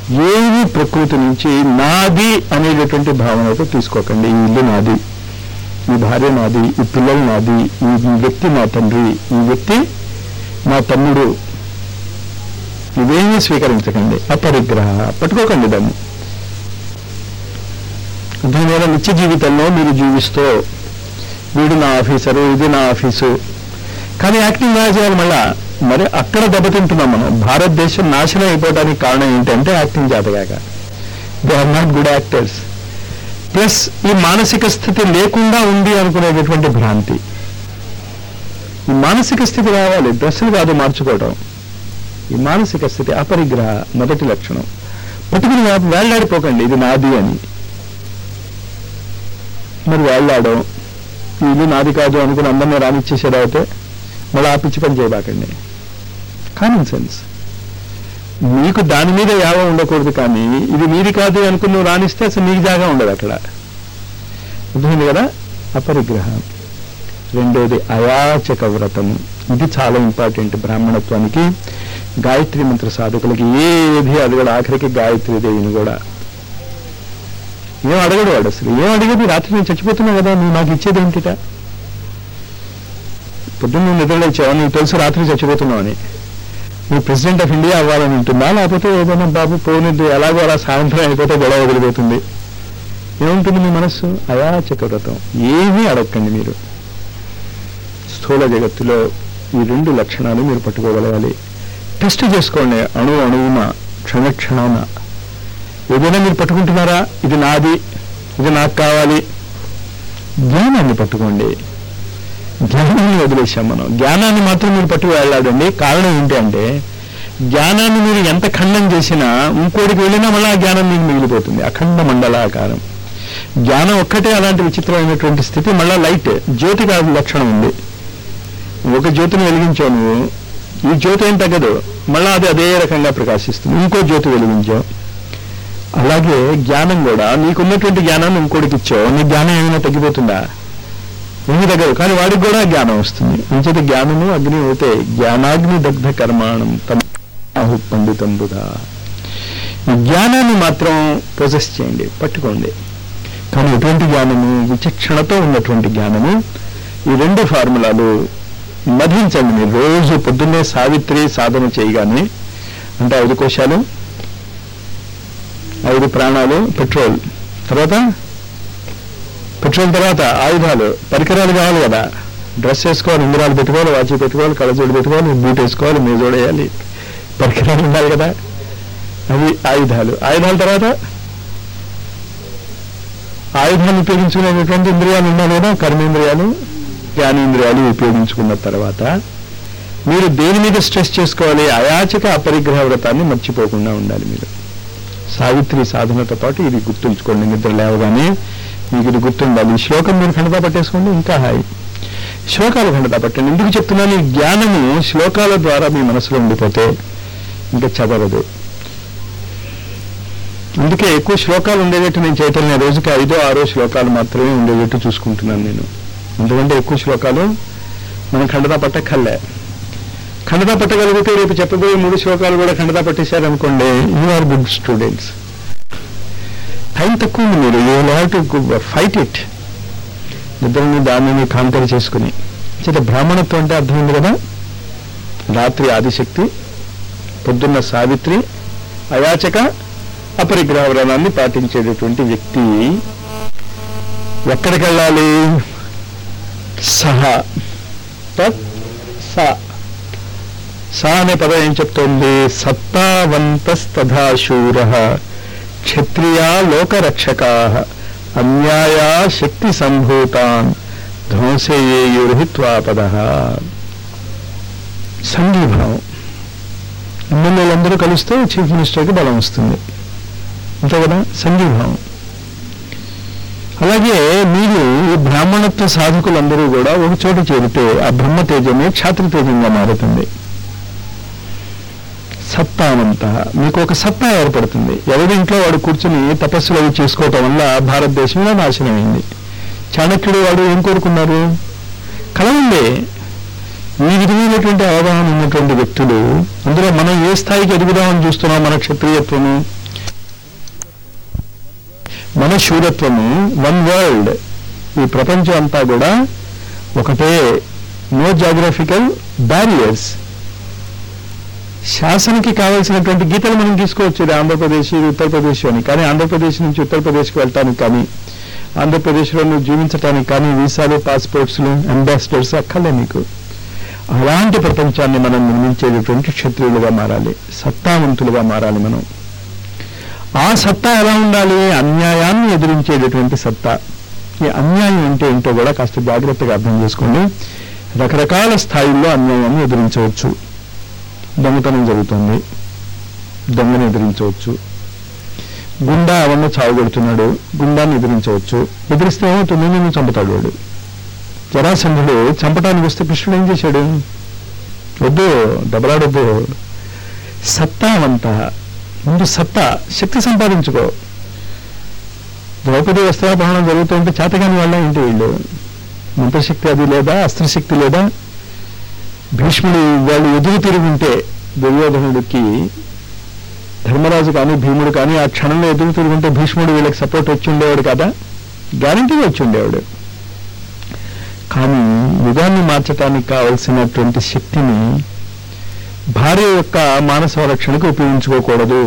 ఏది ప్రకృతి నుంచి నాది అనేటటువంటి భావనతో తీసుకోకండి ఈ ఇల్లు నాది ఈ భార్య నాది ఈ పిల్లలు నాది ఈ వ్యక్తి నా తండ్రి ఈ వ్యక్తి నా తమ్ముడు ఇవేమీ స్వీకరించకండి అపరిగ్రహ పట్టుకోకండి దాన్ని దీనివల్ల నిత్య జీవితంలో మీరు జీవిస్తూ వీడు నా ఆఫీసరు ఇది నా ఆఫీసు కానీ యాక్టింగ్ బాగా చేయాలి మళ్ళా మరి అక్కడ దెబ్బతింటున్నాం మనం భారతదేశం నాశనం అయిపోవడానికి కారణం ఏంటంటే యాక్టింగ్ చేతగాక they are not good actors plus ఈ మానసిక స్థితి లేకుండా ఉంది అనుకునేటటువంటి భ్రాంతి ఈ మానసిక స్థితి రావాలి డ్రెస్సులు కాదు మార్చుకోవడం ఈ మానసిక స్థితి అపరిగ్రహ మొదటి లక్షణం పట్టుకుని వే- వేళ్లాడిపోకండి ఇది నాది అని మరి వేళ్లాడడం ఈ ఇల్లు నాది కాదు అనుకుని అందరినీ రానిచ్చేసేది అయితే మళ్ళీ ఆ పిచ్చి పని చేయబాకండి కామన్ సెన్స్ మీకు దాని మీద యావ ఉండకూడదు కానీ ఇది మీది కాదు అనుకుని నువ్వు రానిస్తే అసలు నీకు జాగా ఉండదు అక్కడ అర్థమైంది కదా అపరిగ్రహం రెండోది అయాచక వ్రతము ఇది చాలా ఇంపార్టెంట్ బ్రాహ్మణత్వానికి గాయత్రి మంత్ర సాధకులకి ఏది అడగడు ఆఖరికి గాయత్రి దేవిని కూడా ఏం అడగడు వాడు అసలు ఏం అడిగేది రాత్రి నేను చచ్చిపోతున్నా కదా నువ్వు నాకు ఇచ్చేది ఏంటిట పొద్దున్న నువ్వు నిద్రలేచావు నీకు తెలుసు రాత్రి చచ్చిపోతున్నావు అని నువ్వు ప్రెసిడెంట్ ఆఫ్ ఇండియా అవ్వాలని ఉంటుందా లేకపోతే ఏదైనా బాబు పోనిద్దు ఎలాగో అలా సాయంత్రం అయిపోతే గొడవ వదిలిపోతుంది ఏముంటుంది మీ మనస్సు అయాచక వ్రతం ఏమీ అడగకండి మీరు స్థూల జగత్తులో ఈ రెండు లక్షణాలు మీరు పట్టుకోగలగాలి టెస్ట్ చేసుకోండి అణు అణువున క్షణక్షణాన ఏదైనా మీరు పట్టుకుంటున్నారా ఇది నాది ఇది నాకు కావాలి జ్ఞానాన్ని పట్టుకోండి జ్ఞానాన్ని వదిలేశాం మనం జ్ఞానాన్ని మాత్రం మీరు పట్టుకు వెళ్ళాడండి కారణం ఏంటి అంటే జ్ఞానాన్ని మీరు ఎంత ఖండం చేసినా ఇంకోటికి వెళ్ళినా మళ్ళీ ఆ జ్ఞానం మీకు మిగిలిపోతుంది అఖండ మండలాకారం జ్ఞానం ఒక్కటే అలాంటి విచిత్రమైనటువంటి స్థితి మళ్ళా లైట్ జ్యోతికి ఆ లక్షణం ఉంది ఒక జ్యోతిని వెలిగించావు నువ్వు ఈ జ్యోతి ఏం తగ్గదు మళ్ళా అది అదే రకంగా ప్రకాశిస్తుంది ఇంకో జ్యోతి వెలిగించావు అలాగే జ్ఞానం కూడా నీకున్నటువంటి జ్ఞానాన్ని ఇంకోటికి ఇచ్చావు నీ జ్ఞానం ఏమైనా తగ్గిపోతుందా ఏమి తగ్గదు కానీ వాడికి కూడా జ్ఞానం వస్తుంది అంచేత జ్ఞానము అగ్ని అవుతే జ్ఞానాగ్ని దగ్ధ కర్మాణం తమ ఆహు పండితం బుధ ఈ జ్ఞానాన్ని మాత్రం ప్రొసెస్ చేయండి పట్టుకోండి కానీ ఎటువంటి జ్ఞానము విచక్షణతో ఉన్నటువంటి జ్ఞానము ఈ రెండు ఫార్ములాలు మధించండి మీరు రోజు పొద్దున్నే సావిత్రి సాధన చేయగానే అంటే ఐదు కోశాలు ఐదు ప్రాణాలు పెట్రోల్ తర్వాత పెట్రోల్ తర్వాత ఆయుధాలు పరికరాలు కావాలి కదా డ్రెస్ వేసుకోవాలి ఉంగరాలు పెట్టుకోవాలి వాచ్ పెట్టుకోవాలి కళ్ళజోడు పెట్టుకోవాలి బూట్ వేసుకోవాలి మేజోడు వేయాలి పరికరాలు ఉండాలి కదా అవి ఆయుధాలు ఆయుధాల తర్వాత ఆయుధాలు ఉపయోగించుకునేటువంటి ఇంద్రియాలు ఉండాలి కదా కర్మేంద్రియాలు జ్ఞానేంద్రియాలు ఉపయోగించుకున్న తర్వాత మీరు దేని మీద స్ట్రెస్ చేసుకోవాలి అయాచక అపరిగ్రహ వ్రతాన్ని మర్చిపోకుండా ఉండాలి మీరు సావిత్రి సాధనతో పాటు ఇది గుర్తుంచుకోండి నిద్ర లేవగానే మీకు ఇది గుర్తుండాలి ఈ శ్లోకం మీరు ఖండతా పట్టేసుకోండి ఇంకా హాయి శ్లోకాలు ఖండతా పట్టండి ఎందుకు చెప్తున్నాను ఈ జ్ఞానము శ్లోకాల ద్వారా మీ మనసులో ఉండిపోతే ఇంకా చదవదు అందుకే ఎక్కువ శ్లోకాలు ఉండేటట్టు నేను చేయటం నేను రోజుకి ఐదో ఆరో శ్లోకాలు మాత్రమే ఉండేటట్టు చూసుకుంటున్నాను నేను ఎందుకంటే ఎక్కువ శ్లోకాలు మనం ఖండతా పట్టక్కర్లే ఖండతా పట్టగలిగితే రేపు చెప్పబోయే మూడు శ్లోకాలు కూడా ఖండతా పట్టేశారనుకోండి you are good students time తక్కువ ఉంది మీరు you have to fight it నిద్రని దానిని కాంకర చేసుకుని చేత బ్రాహ్మణత్వం అంటే అర్థమైంది కదా రాత్రి ఆదిశక్తి పొద్దున్న సావిత్రి అయాచక అపరిగ్రహ వ్రతాన్ని పాటించేటటువంటి వ్యక్తి ఎక్కడికి వెళ్ళాలి సహ తత్ స సా అనే పదం ఏం చెప్తోంది సత్తావంతస్తథా శూర క్షత్రియా లోకరక్షకా అన్యాయా శక్తి సంభూతాన్ ధ్వంసేయుర్హిత్వాపద సంఘీభావం ఎమ్మెల్యేలందరూ కలిస్తే చీఫ్ మినిస్టర్కి బలం వస్తుంది అంతే కదా సంఘీభావం అలాగే మీరు ఈ బ్రాహ్మణత్వ సాధకులందరూ కూడా ఒక చోట చేరితే ఆ బ్రహ్మ తేజమే క్షాత్ర తేజంగా మారుతుంది సత్తావంత మీకు ఒక సత్తా ఏర్పడుతుంది ఎవరి ఇంట్లో వాడు కూర్చుని తపస్సులు అవి చేసుకోవటం వల్ల భారతదేశంలో నాశనమైంది చాణక్యుడు వాడు ఏం కోరుకున్నారు కలవండి ఈ విధమైనటువంటి అవగాహన ఉన్నటువంటి వ్యక్తులు అందులో మనం ఏ స్థాయికి ఎదుగుదామని చూస్తున్నాం మన క్షత్రియత్వము మన శూరత్వము వన్ వరల్డ్ ఈ ప్రపంచం అంతా కూడా ఒకటే నో జాగ్రఫికల్ బ్యారియర్స్ శాసనకి కావాల్సినటువంటి గీతలు మనం తీసుకోవచ్చు ఇది ఆంధ్రప్రదేశ్ ఇది ఉత్తరప్రదేశ్ అని కానీ ఆంధ్రప్రదేశ్ నుంచి ఉత్తరప్రదేశ్కి వెళ్ళటానికి కానీ ఆంధ్రప్రదేశ్లో నువ్వు జీవించడానికి కానీ వీసాలు పాస్పోర్ట్స్లు అంబాసిడర్స్ అక్కర్లే నీకు అలాంటి ప్రపంచాన్ని మనం నిర్మించేటటువంటి క్షత్రియులుగా మారాలి సత్తావంతులుగా మారాలి మనం ఆ సత్తా ఎలా ఉండాలి అన్యాయాన్ని ఎదిరించేటటువంటి సత్తా ఈ అన్యాయం అంటే ఏంటో కూడా కాస్త జాగ్రత్తగా అర్థం చేసుకోండి రకరకాల స్థాయిల్లో అన్యాయాన్ని ఎదిరించవచ్చు దొంగతనం జరుగుతుంది దొంగని ఎదిరించవచ్చు గుండా అవన్నీ చావుగొడుతున్నాడు గుండాన్ని ఎదిరించవచ్చు ఎదిరిస్తే ఏమవుతుంది నేను చంపుతాడు వాడు జరాసంధుడు చంపడానికి వస్తే కృష్ణుడు ఏం చేశాడు వద్దు దెబ్బలాడొద్దు సత్తావంత ముందు సత్తా శక్తి సంపాదించుకో ద్రౌపది వస్త్రాపహరణం జరుగుతుంటే చేతగాని వాళ్ళ ఏంటి వీళ్ళు మంత్రశక్తి అది లేదా అస్త్రశక్తి లేదా భీష్ముడు వాళ్ళు ఎదురు తిరుగుంటే దుర్యోధనుడికి ధర్మరాజు కానీ భీముడు కానీ ఆ క్షణంలో ఎదురు తిరుగుంటే భీష్ముడు వీళ్ళకి సపోర్ట్ వచ్చి ఉండేవాడు కదా గ్యారంటీగా వచ్చి ఉండేవాడు కానీ యుగాన్ని మార్చడానికి కావలసినటువంటి శక్తిని భార్య యొక్క మానస రక్షణకు ఉపయోగించుకోకూడదు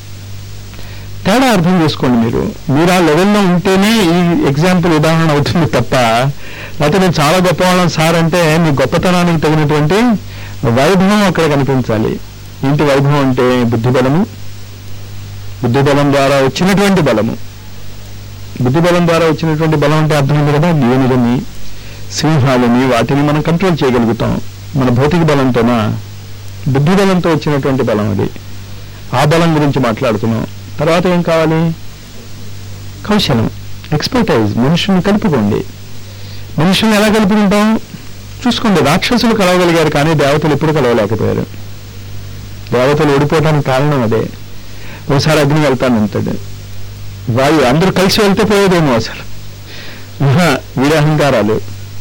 తేడా అర్థం చేసుకోండి మీరు మీరు ఆ లెవెల్లో ఉంటేనే ఈ ఎగ్జాంపుల్ ఉదాహరణ అవుతుంది తప్ప లేకపోతే నేను చాలా గొప్పవాళ్ళం సార్ అంటే మీ గొప్పతనానికి తగినటువంటి వైభవం అక్కడ కనిపించాలి ఏంటి వైభవం అంటే బుద్ధి బలము బుద్ధి బలం ద్వారా వచ్చినటువంటి బలము బుద్ధి బలం ద్వారా వచ్చినటువంటి బలం అంటే అర్థమైంది కదా ఏనుగని సింహాలని వాటిని మనం కంట్రోల్ చేయగలుగుతాం మన భౌతిక బలంతోనా బుద్ధి బలంతో వచ్చినటువంటి బలం అది ఆ బలం గురించి మాట్లాడుతున్నాం తర్వాత ఏం కావాలి కౌశలం ఎక్స్పర్టైజ్ మనుషుల్ని కలుపుకోండి మనుషుల్ని ఎలా కలుపుకుంటాం చూసుకోండి రాక్షసులు కలవగలిగారు కానీ దేవతలు ఎప్పుడు కలవలేకపోయారు దేవతలు ఓడిపోవడానికి కారణం అదే ఒకసారి అగ్ని వెళ్తానంటాడు వాయు అందరూ కలిసి వెళ్తే పోయేదేమో అసలు ఆహా, వీడి అహంకారాలు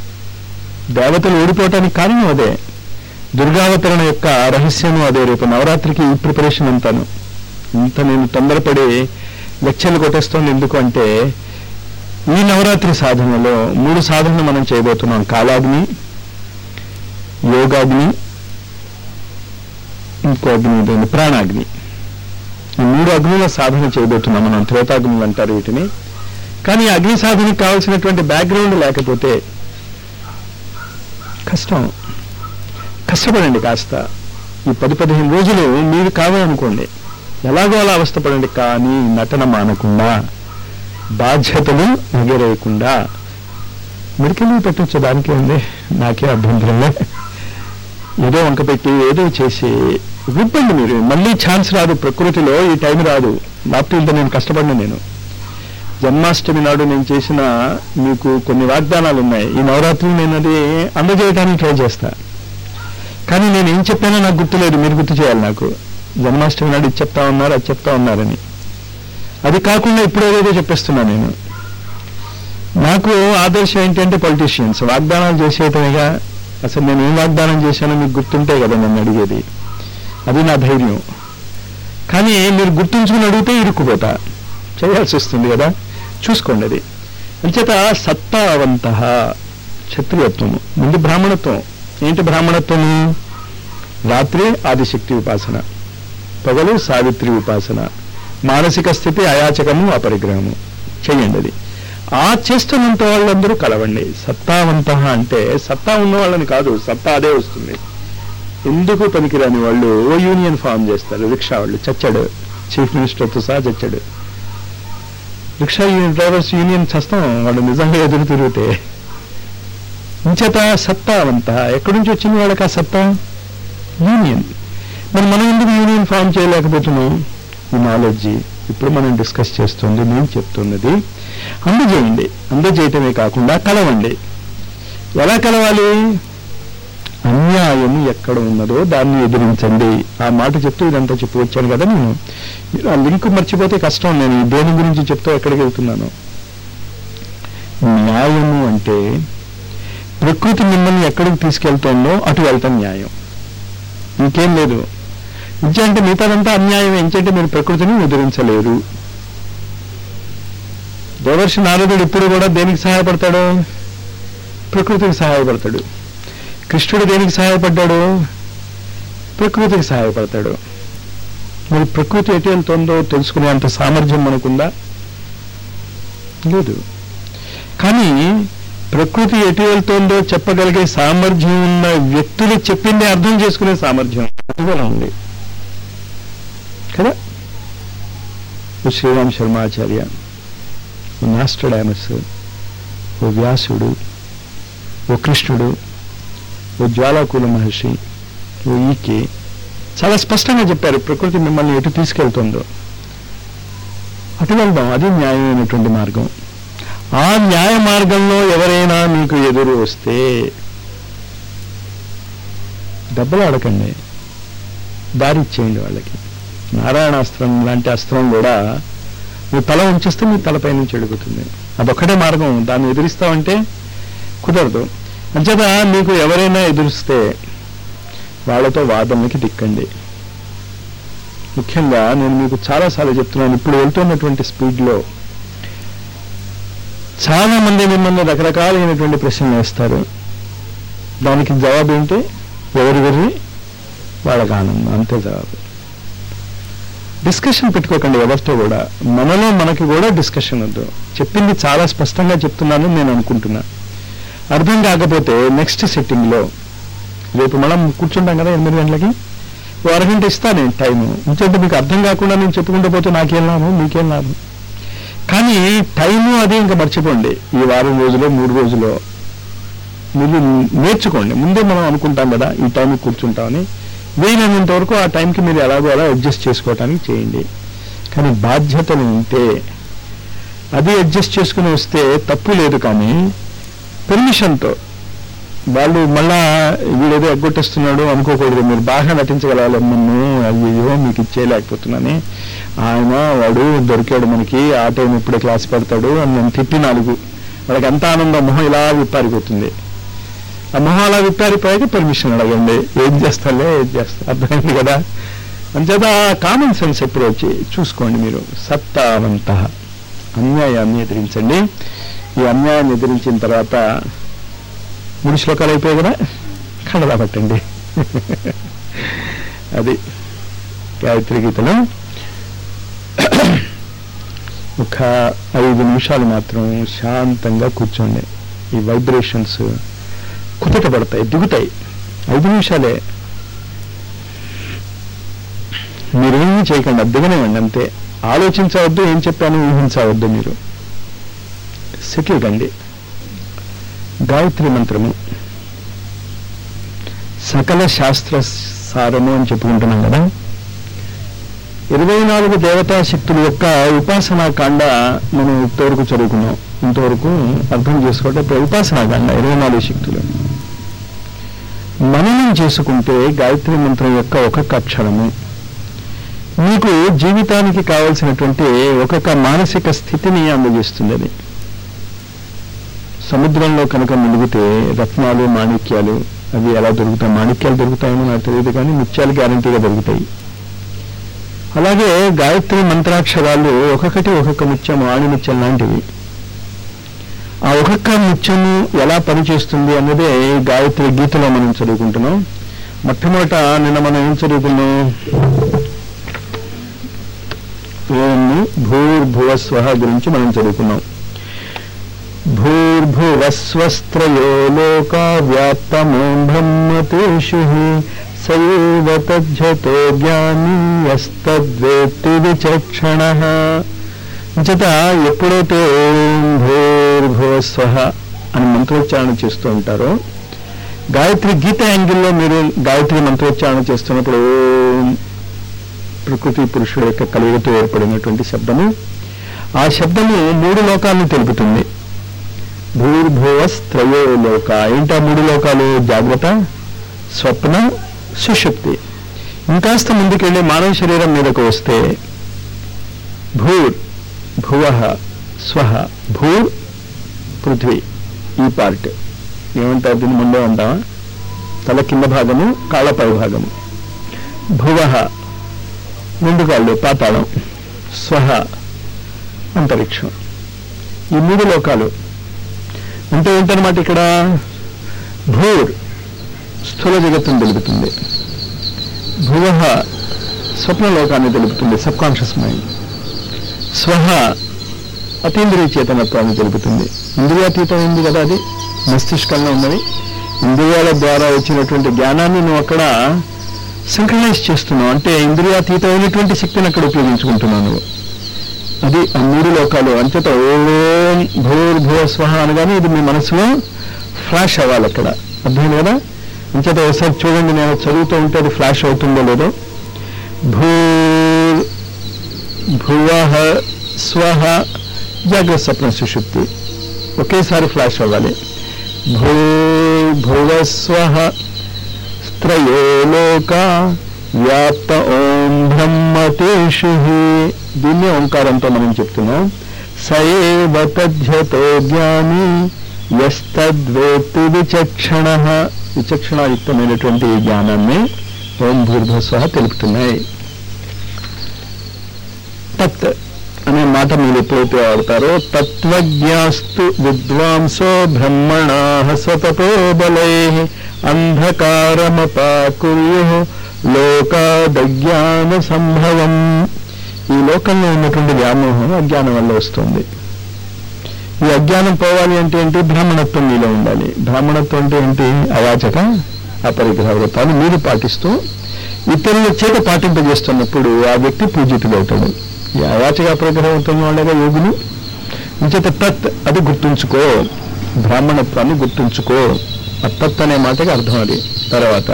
దేవతలు ఓడిపోవటానికి కారణం అదే దుర్గావతరణ యొక్క రహస్యము అదే రేపు నవరాత్రికి ఈ ప్రిపరేషన్ అంతాను ఇంత నేను తొందరపడి లెక్చర్లు కొట్టేస్తోంది ఎందుకు అంటే ఈ నవరాత్రి సాధనలో మూడు సాధనలు మనం చేయబోతున్నాం కాలాగ్ని యోగాగ్ని ఇంకో అగ్ని ఉంటుంది ప్రాణాగ్ని ఈ మూడు అగ్నుల సాధన చేయబోతున్నాం మనం త్రేతాగ్నులు అంటారు వీటిని కానీ ఈ అగ్ని సాధనకు కావాల్సినటువంటి బ్యాక్గ్రౌండ్ లేకపోతే కష్టం కష్టపడండి కాస్త ఈ పది పదిహేను రోజులు మీరు కావాలనుకోండి ఎలాగో అలా అవస్థపడండి కానీ నటన మానకుండా బాధ్యతలు ఎగరేయకుండా మెడికల్ పెట్టచ్చు దానికి ఉంది నాకే అభ్యంతరంలే ఏదో వంక పెట్టి ఏదో చేసి విప్పండి మీరు మళ్ళీ ఛాన్స్ రాదు ప్రకృతిలో ఈ టైం రాదు లేకపోతే ఇంత నేను కష్టపడిన నేను జన్మాష్టమి నాడు నేను చేసిన మీకు కొన్ని వాగ్దానాలు ఉన్నాయి ఈ నవరాత్రులు నేను అది అందజేయడానికి ట్రై చేస్తా కానీ నేను ఏం చెప్పానో నాకు గుర్తులేదు మీరు గుర్తు చేయాలి నాకు జన్మాష్టమి నాడు ఇది చెప్తా ఉన్నారు అది చెప్తా ఉన్నారని అది కాకుండా ఇప్పుడు ఏదేదో చెప్పేస్తున్నా నేను నాకు ఆదర్శం ఏంటంటే పొలిటీషియన్స్ వాగ్దానాలు చేసేయటమేగా అసలు నేను ఏం వాగ్దానం చేశానో మీకు గుర్తుంటే కదా నన్ను అడిగేది అది నా ధైర్యం కానీ మీరు గుర్తుంచుకుని అడిగితే ఇరుక్కుపోతా చేయాల్సి వస్తుంది కదా చూసుకోండి అది అంచేత సత్తావంత క్షత్రియత్వము ముందు బ్రాహ్మణత్వం ఏంటి బ్రాహ్మణత్వము రాత్రి ఆదిశక్తి ఉపాసన పగలు సావిత్రి ఉపాసన మానసిక స్థితి అయాచకము అపరిగ్రహము చెయ్యండి అది ఆ చేస్తున్నంత వాళ్ళందరూ కలవండి సత్తావంత అంటే సత్తా ఉన్న వాళ్ళని కాదు సత్తా అదే వస్తుంది ఎందుకు పనికిరాని వాళ్ళు ఓ యూనియన్ ఫామ్ చేస్తారు రిక్షా వాళ్ళు చచ్చాడు చీఫ్ మినిస్టర్తో సహా చచ్చాడు రిక్షా యూనియన్ డ్రైవర్స్ యూనియన్ చస్తాం వాళ్ళు నిజంగా ఎదురు తిరిగితే ఇంచేత సత్తావంత ఎక్కడి నుంచి వచ్చింది వాళ్ళకి ఆ సత్తా యూనియన్ మరి మనం ఎందుకు యూనియన్ ఫామ్ చేయలేకపోతున్నాం ఈ నాలెడ్జి ఇప్పుడు మనం డిస్కస్ చేస్తుంది నేను చెప్తున్నది అందజేయండి అందజేయటమే కాకుండా కలవండి ఎలా కలవాలి అన్యాయం ఎక్కడ ఉన్నదో దాన్ని ఎదిరించండి ఆ మాట చెప్తూ ఇదంతా చెప్పి వచ్చాను కదా నేను మీరు ఆ లింక్ మర్చిపోతే కష్టం నేను ఈ దేని గురించి చెప్తూ ఎక్కడికి వెళ్తున్నాను న్యాయము అంటే ప్రకృతి మిమ్మల్ని ఎక్కడికి తీసుకెళ్తుందో అటు వెళ్తాం న్యాయం ఇంకేం లేదు విద్య అంటే మిగతాదంతా అన్యాయం ఏంటంటే మీరు ప్రకృతిని ఎదిరించలేరు దేవర్షి నారదుడు ఇప్పుడు కూడా దేనికి సహాయపడతాడు ప్రకృతికి సహాయపడతాడు కృష్ణుడు దేనికి సహాయపడ్డాడు ప్రకృతికి సహాయపడతాడు మరి ప్రకృతి ఎటు వెళ్తుందో తెలుసుకునే అంత సామర్థ్యం మనకుందా లేదు కానీ ప్రకృతి ఎటు వెళ్తుందో చెప్పగలిగే సామర్థ్యం ఉన్న వ్యక్తులు చెప్పింది అర్థం చేసుకునే సామర్థ్యం కూడా ఉంది కదా ఓ శ్రీరామ్ శర్మాచార్య ఓ నాస్టడామస్ ఓ వ్యాసుడు ఓ కృష్ణుడు ఓ జ్వాలాకుల మహర్షి ఓ ఈకే చాలా స్పష్టంగా చెప్పారు ప్రకృతి మిమ్మల్ని ఎటు తీసుకెళ్తుందో అటు వెళ్దాం అది న్యాయమైనటువంటి మార్గం ఆ న్యాయ మార్గంలో ఎవరైనా మీకు ఎదురు వస్తే దెబ్బలు ఆడకండి దారి ఇచ్చేయండి వాళ్ళకి నారాయణాస్త్రం లాంటి అస్త్రం కూడా మీ తల ఉంచేస్తే మీ తలపై నుంచి ఎడుగుతుంది అదొక్కటే మార్గం దాన్ని ఎదిరిస్తామంటే కుదరదు అంచేత మీకు ఎవరైనా ఎదురిస్తే వాళ్ళతో వాదనలకి దిక్కండి ముఖ్యంగా నేను మీకు చాలాసార్లు చెప్తున్నాను ఇప్పుడు వెళ్తున్నటువంటి స్పీడ్లో చాలా మంది మిమ్మల్ని రకరకాలైనటువంటి ప్రశ్నలు వేస్తారు దానికి జవాబు ఏంటి ఎవరి వెర్రి వాళ్ళకి ఆనందం అంతే జవాబు డిస్కషన్ పెట్టుకోకండి ఎవరితో కూడా మనలో మనకి కూడా డిస్కషన్ వద్దు చెప్పింది చాలా స్పష్టంగా చెప్తున్నాను నేను అనుకుంటున్నా అర్థం కాకపోతే నెక్స్ట్ సెట్టింగ్లో రేపు మనం కూర్చుంటాం కదా ఎనిమిది గంటలకి ఓ అరగంట ఇస్తా నేను టైము ఇంకంటే మీకు అర్థం కాకుండా నేను చెప్పుకుంటూ పోతే నాకేం లాభం మీకేం లాభం కానీ టైము అది ఇంకా మర్చిపోండి ఈ వారం రోజులో మూడు రోజులో మీరు నేర్చుకోండి ముందే మనం అనుకుంటాం కదా ఈ టైంకి కూర్చుంటామని వీలైనంత వరకు ఆ టైంకి మీరు ఎలాగో అలా అడ్జస్ట్ చేసుకోవటానికి చేయండి కానీ బాధ్యతలు ఉంటే అది అడ్జస్ట్ చేసుకుని వస్తే తప్పు లేదు కానీ పెర్మిషన్తో వాళ్ళు మళ్ళా వీడేదో ఎగ్గొట్టేస్తున్నాడు అనుకోకూడదు మీరు బాగా నటించగలగాలి నన్ను అయ్యో మీకు ఇచ్చేయలేకపోతున్నాను ఆయన వాడు దొరికాడు మనకి ఆ టైం ఇప్పుడే క్లాస్ పెడతాడు అని నేను తిప్పి నాలుగు వాళ్ళకి ఎంత ఆనందం మొహం ఇలా విప్పారిపోతుంది ఆ మొహం అలా విప్పారిపోయాక పర్మిషన్ అడగండి ఏం చేస్తాలే ఏం చేస్తా అర్థమైంది కదా అంచేత కామన్ సెన్స్ అప్రోచ్ చూసుకోండి మీరు సత్తావంత అన్యాయాన్ని ఎదిరించండి ఈ అన్యాయాన్ని ఎదిరించిన తర్వాత మూడు శ్లోకాలు అయిపోయాయి కదా కళ్ళలా పట్టండి అది గాయత్రి గీతలో ఒక ఐదు నిమిషాలు మాత్రం శాంతంగా కూర్చోండి ఈ వైబ్రేషన్స్ కుదుట పడతాయి దిగుతాయి ఐదు నిమిషాలే మీరేమీ చేయకండి అద్దెగానేవ్వండి అంతే ఆలోచించవద్దు ఏం చెప్పాను ఊహించవద్దు మీరు సెటిల్ కండి గాయత్రి మంత్రము సకల శాస్త్ర సారము అని చెప్పుకుంటున్నాం కదా ఇరవై నాలుగు దేవతా శక్తుల యొక్క ఉపాసనా కాండ మనం ఇంతవరకు చదువుకున్నాం ఇంతవరకు అర్థం చేసుకోవటం ఇప్పుడు ఉపాసనా కాండ ఇరవై నాలుగు శక్తులు మననం చేసుకుంటే గాయత్రి మంత్రం యొక్క ఒక్కొక్క అక్షరము మీకు జీవితానికి కావలసినటువంటి ఒక్కొక్క మానసిక స్థితిని అందజేస్తుంది అది సముద్రంలో కనుక మునిగితే రత్నాలు మాణిక్యాలు అవి ఎలా దొరుకుతాయి మాణిక్యాలు దొరుకుతాయని నాకు తెలియదు కానీ ముత్యాలు గ్యారంటీగా దొరుకుతాయి అలాగే గాయత్రి మంత్రాక్షరాలు ఒక్కొక్కటి ఒక్కొక్క ముత్యం ఆణి ముత్యం లాంటివి ఆ ఒక్కొక్క ముత్యము ఎలా పనిచేస్తుంది అన్నదే గాయత్రి గీతలో మనం చదువుకుంటున్నాం మొట్టమొదట నిన్న మనం ఏం చదువుకున్నాం ఓం భూర్భువస్వ గురించి మనం చదువుకున్నాం భూర్భువస్వస్త్రయో లోకా వ్యాప్తమోం బ్రహ్మతేషు సైవ తజ్జతో జ్ఞాని యస్తద్వేత్తి విచక్షణ చేత ఎప్పుడైతే ఓం భూర్భువస్వ అని మంత్రోచ్చారణ చేస్తూ ఉంటారో గాయత్రి గీత యాంగిల్లో మీరు గాయత్రి మంత్రోచ్చారణ చేస్తున్నప్పుడు ఓం ప్రకృతి పురుషుడు యొక్క కలుగుతూ ఏర్పడినటువంటి శబ్దము ఆ శబ్దము మూడు లోకాలను తెలుపుతుంది భూర్భువస్త్రయో లోక ఏంటి ఆ మూడు లోకాలు జాగ్రత్త స్వప్న సుషుప్తి ఇంకాస్త ముందుకెళ్ళి మానవ శరీరం మీదకు వస్తే భూర్ భువ స్వహ భూర్ పృథ్వీ ఈ పార్ట్ ఏమంటారు దీన్ని ముందే ఉంటామా తల కింద భాగము కాళ్ళ పై భాగము భువ రెండు కాళ్ళు పాతాళం స్వహ అంతరిక్షం ఈ మూడు లోకాలు అంటే ఏంటనమాట ఇక్కడ భూర్ స్థూల జగత్తును తెలుపుతుంది భువ స్వప్న లోకాన్ని తెలుపుతుంది సబ్ కాన్షియస్ మైండ్ స్వహ అతీంద్రియ చేతనత్వాన్ని తెలుపుతుంది ఇంద్రియాతీతమైంది కదా అది మస్తిష్కంలో ఉన్నది ఇంద్రియాల ద్వారా వచ్చినటువంటి జ్ఞానాన్ని నువ్వు అక్కడ సింక్రనైజ్ చేస్తున్నావు అంటే ఇంద్రియాతీతమైనటువంటి శక్తిని అక్కడ ఉపయోగించుకుంటున్నావు నువ్వు అది ఆ మూడు లోకాలు అంచేత ఓం భూర్భువ స్వహ అనగానే ఇది మీ మనసులో ఫ్లాష్ అవ్వాలి అక్కడ అర్థమైంది కదా అంచేత ఒకసారి చూడండి నేను చదువుతూ ఉంటే అది ఫ్లాష్ అవుతుందో లేదో భూర్ భువ స్వహ జాగ్రత్త స్వప్న సుషుప్తి ఒకేసారి ఫ్లాష్ అవ్వాలి భూ భువ స్వహ త్రయో లోక వ్యాప్త ఓం బ్రహ్మతేషు దీన్నే ఓంకారంతో మనం చెప్తున్నాం సయేవ తథ్యతో జ్ఞాని ఎస్తద్వేత్తి విచక్షణ విచక్షణాయుక్తమైనటువంటి ఈ జ్ఞానాన్ని ఓం భూర్భస్వ తెలుపుతున్నాయి తత్ అనే మాట మీరు ఎప్పుడైతే వాడతారో తత్వజ్ఞాస్తు విద్వాంసో బ్రహ్మణా సతతో బలై అంధకారమపాకుర్యు లోకాదజ్ఞాన సంభవం ఈ లోకంలో ఉన్నటువంటి వ్యామోహం అజ్ఞానం వల్ల వస్తుంది ఈ అజ్ఞానం పోవాలి అంటే ఏంటి బ్రాహ్మణత్వం మీలో ఉండాలి బ్రాహ్మణత్వం అంటే ఏంటి అవాచక అపరిగ్రహ వ్రతాలు మీరు పాటిస్తూ ఇతరుల చేత పాటింపజేస్తున్నప్పుడు ఆ వ్యక్తి పూజితుడవుతాడు ఈ అవాచక అపరిగ్రహ వ్రతం వాళ్ళగా యోగులు ఇంచేత తత్ అది గుర్తుంచుకో బ్రాహ్మణత్వాన్ని గుర్తుంచుకో ఆ తత్ అనే మాటకి అర్థం అది తర్వాత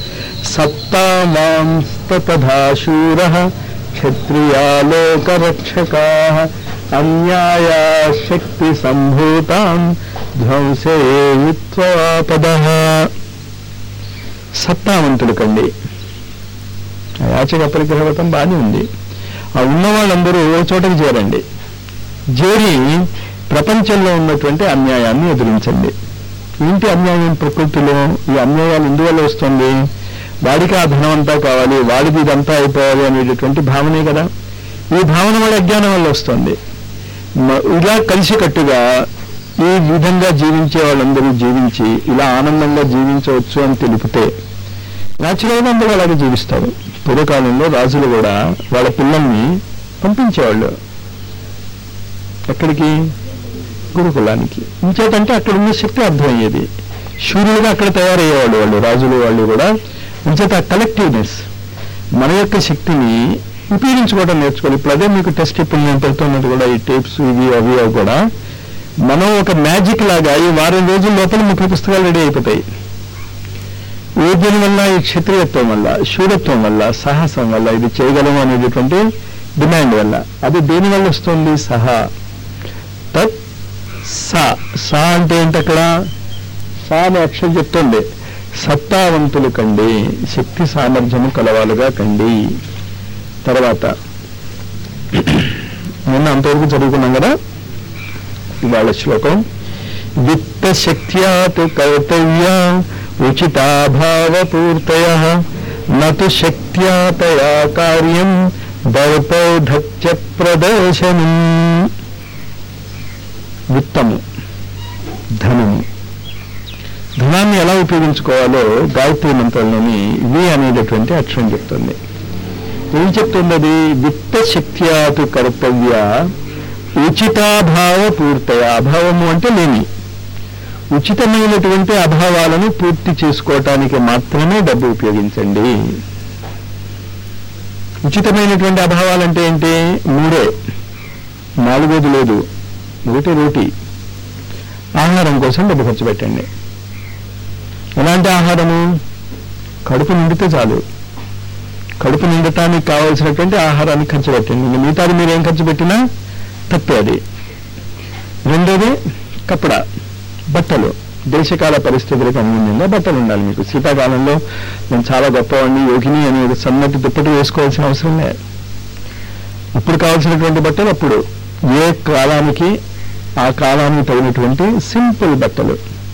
సత్తామాంస్తథాశూర క్షత్రియాలోకరక్షకా అన్యాయా శక్తి సంభూతాం ధ్వంసే విత్వాపద సత్తావంతుడు కండి యాచక పరిగ్రహవతం బాగానే ఉంది ఆ ఉన్న వాళ్ళందరూ ఓ చోటకి చేరండి చేరి ప్రపంచంలో ఉన్నటువంటి అన్యాయాన్ని ఎదిరించండి ఏంటి అన్యాయం ప్రకృతిలో ఈ అన్యాయాలు ఎందువల్ల వస్తుంది వాడికి ఆ ధనం అంతా కావాలి వాడికి ఇదంతా అయిపోవాలి అనేటటువంటి భావనే కదా ఈ భావన వల్ల అజ్ఞానం వల్ల వస్తుంది మ- ఇలా కలిసికట్టుగా ఈ విధంగా జీవించే వాళ్ళందరూ జీవించి ఇలా ఆనందంగా జీవించవచ్చు అని తెలిపితే న్యాచురల్గా అందరూ అలాగే జీవిస్తారు పూర్వకాలంలో రాజులు కూడా వాళ్ళ పిల్లల్ని పంపించేవాళ్ళు ఎక్కడికి గురుకులానికి ఇంచేతంటే అక్కడ ఉన్న శక్తి అర్థమయ్యేది శూరులుగా అక్కడ తయారయ్యేవాళ్ళు వాళ్ళు రాజులు వాళ్ళు కూడా ఇంచేత కలెక్టివ్నెస్ మన యొక్క శక్తిని ఉపయోగించుకోవడం నేర్చుకోవాలి ఇప్పుడు అదే మీకు టెస్ట్ ఇప్పుడు నేను పెడుతున్నది కూడా ఈ టేప్స్ ఇవి అవి అవి కూడా మనం ఒక మ్యాజిక్ లాగా ఈ వారం రోజుల లోపల ముప్పై పుస్తకాలు రెడీ అయిపోతాయి ఏ దీని వల్ల ఈ క్షత్రియత్వం వల్ల శూరత్వం వల్ల సాహసం వల్ల ఇది చేయగలము అనేటటువంటి డిమాండ్ వల్ల అది దేని వల్ల వస్తుంది సహా తత్ సా సా అంటే ఏంటి అక్కడ సా అనే అక్షరం చెప్తుంది సత్తావంతులు కండి శక్తి సామర్థ్యము కలవాలుగా కండి తర్వాత నిన్న అంతవరకు చదువుకున్నాం కదా ఇవాళ శ్లోకం విత్త శక్త్యాత్ కర్తవ్య ఉచితాభావపూర్తయ నతు శక్త్యా తయా కార్యం దౌపౌధత్య ప్రదర్శనం విత్తము ధనము ధనాన్ని ఎలా ఉపయోగించుకోవాలో గాయత్రి మంత్రంలోని వి అనేటటువంటి అక్షరం చెప్తుంది ఏం చెప్తుంది అది విత్త శక్త్యాతు కర్తవ్య ఉచితాభావ పూర్తయ అభావము అంటే లేని ఉచితమైనటువంటి అభావాలను పూర్తి చేసుకోవటానికి మాత్రమే డబ్బు ఉపయోగించండి ఉచితమైనటువంటి అభావాలంటే ఏంటి మూడే నాలుగోది లేదు ఒకటి రోటీ ఆహారం కోసం డబ్బు ఖర్చు పెట్టండి ఎలాంటి ఆహారము కడుపు నిండితే చాలు కడుపు నిండటానికి కావలసినటువంటి ఆహారాన్ని ఖర్చు పెట్టండి ఇంకా మిగతాది మీరు ఏం ఖర్చు పెట్టినా తప్పే అది రెండోది కప్పడ బట్టలు దేశకాల పరిస్థితులకు అనుగుణంగా బట్టలు ఉండాలి మీకు శీతాకాలంలో నేను చాలా గొప్పవాడిని యోగిని అనే ఒక సన్నటి దుప్పటి వేసుకోవాల్సిన అవసరం లేదు ఇప్పుడు కావాల్సినటువంటి బట్టలు అప్పుడు ఏ కాలానికి ఆ కాలానికి తగినటువంటి సింపుల్ బట్టలు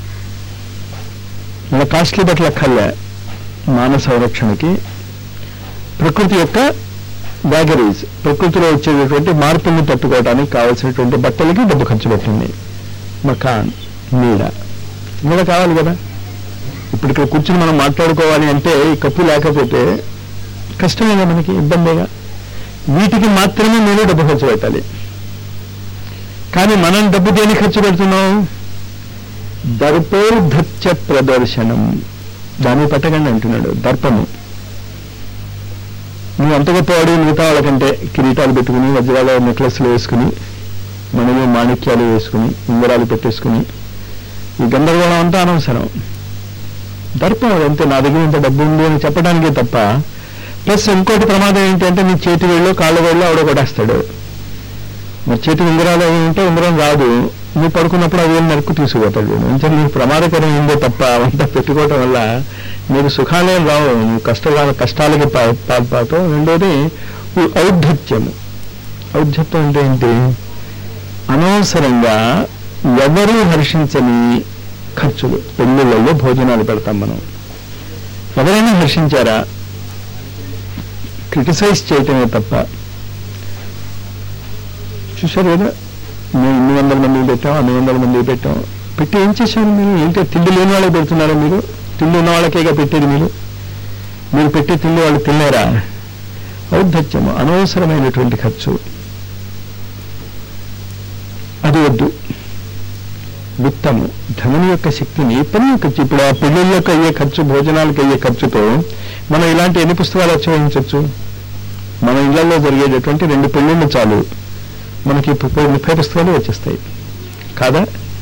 ఇలా కాస్ట్లీ బట్టలు అక్కర్లే మానవ సంరక్షణకి ప్రకృతి యొక్క వ్యాగరీస్ ప్రకృతిలో వచ్చేటటువంటి మార్పుల్ని తట్టుకోవడానికి కావాల్సినటువంటి బట్టలకి డబ్బు ఖర్చు పెట్టింది మకాన్ నీడ నీడ కావాలి కదా ఇప్పుడు ఇక్కడ కూర్చుని మనం మాట్లాడుకోవాలి అంటే ఈ కప్పు లేకపోతే కష్టమేగా మనకి ఇబ్బందిగా వీటికి మాత్రమే మీరు డబ్బు ఖర్చు పెట్టాలి కానీ మనం డబ్బు దేని ఖర్చు పెడుతున్నాం దర్పోర్ధత్య ప్రదర్శనం దాన్ని పట్టకండి అంటున్నాడు దర్పము నువ్వు అంత గొప్పవాడు మిగతా వాళ్ళకంటే కిరీటాలు పెట్టుకుని వజ్రాల నెక్లెస్లు వేసుకుని మనమే మాణిక్యాలు వేసుకుని ఉంగరాలు పెట్టేసుకుని ఈ గందరగోళం అంతా అనవసరం దర్పం అదంతే నా దగ్గర ఇంత డబ్బు ఉంది అని చెప్పడానికే తప్ప ప్లస్ ఇంకోటి ప్రమాదం ఏంటంటే నీ చేతి వేళ్ళు కాళ్ళ వేళ్ళు ఆవిడ కొట్టేస్తాడు మరి చేతి ఉంగరాలు అవి ఉంటే ఉంగరం రాదు నువ్వు పడుకున్నప్పుడు అవి నరుకు తీసుకుపోతాడు వీడు అంటే నీకు ప్రమాదకరం ఏందో తప్ప అవంతా పెట్టుకోవటం వల్ల నీకు సుఖాలేం రావు నువ్వు కష్టాల కష్టాలకి పా- పాల్పడతావు రెండోది ఈ ఔద్ధత్యము ఔద్ధత్యం అంటే ఏంటి అనవసరంగా ఎవరూ హర్షించని ఖర్చులు పెళ్ళిళ్ళల్లో భోజనాలు పెడతాం మనం ఎవరైనా హర్షించారా క్రిటిసైజ్ చేయటమే తప్ప చూశారు కదా మేము ఇన్ని వందల మందికి పెట్టాం అన్ని వందల మందికి పెట్టాం పెట్టి ఏం చేశారు మీరు ఏంటో తిండి లేని వాళ్ళకి పెడుతున్నారా మీరు తిండి ఉన్న వాళ్ళకేగా పెట్టేది మీరు మీరు పెట్టే తిండి వాళ్ళు తిన్నారా ఔద్ధత్యము అనవసరమైనటువంటి ఖర్చు అది వద్దు విత్తము ధనం యొక్క శక్తిని పని ఖర్చు ఇప్పుడు ఆ పెళ్లిళ్ళకి అయ్యే ఖర్చు భోజనాలకు అయ్యే ఖర్చుతో మనం ఇలాంటి ఎన్ని పుస్తకాలు వచ్చేయించవచ్చు మన ఇళ్లలో జరిగేటటువంటి రెండు పెళ్లిళ్ళు చాలు మనకి ముప్పై ముప్పై పుస్తకాలు వచ్చేస్తాయి కాదా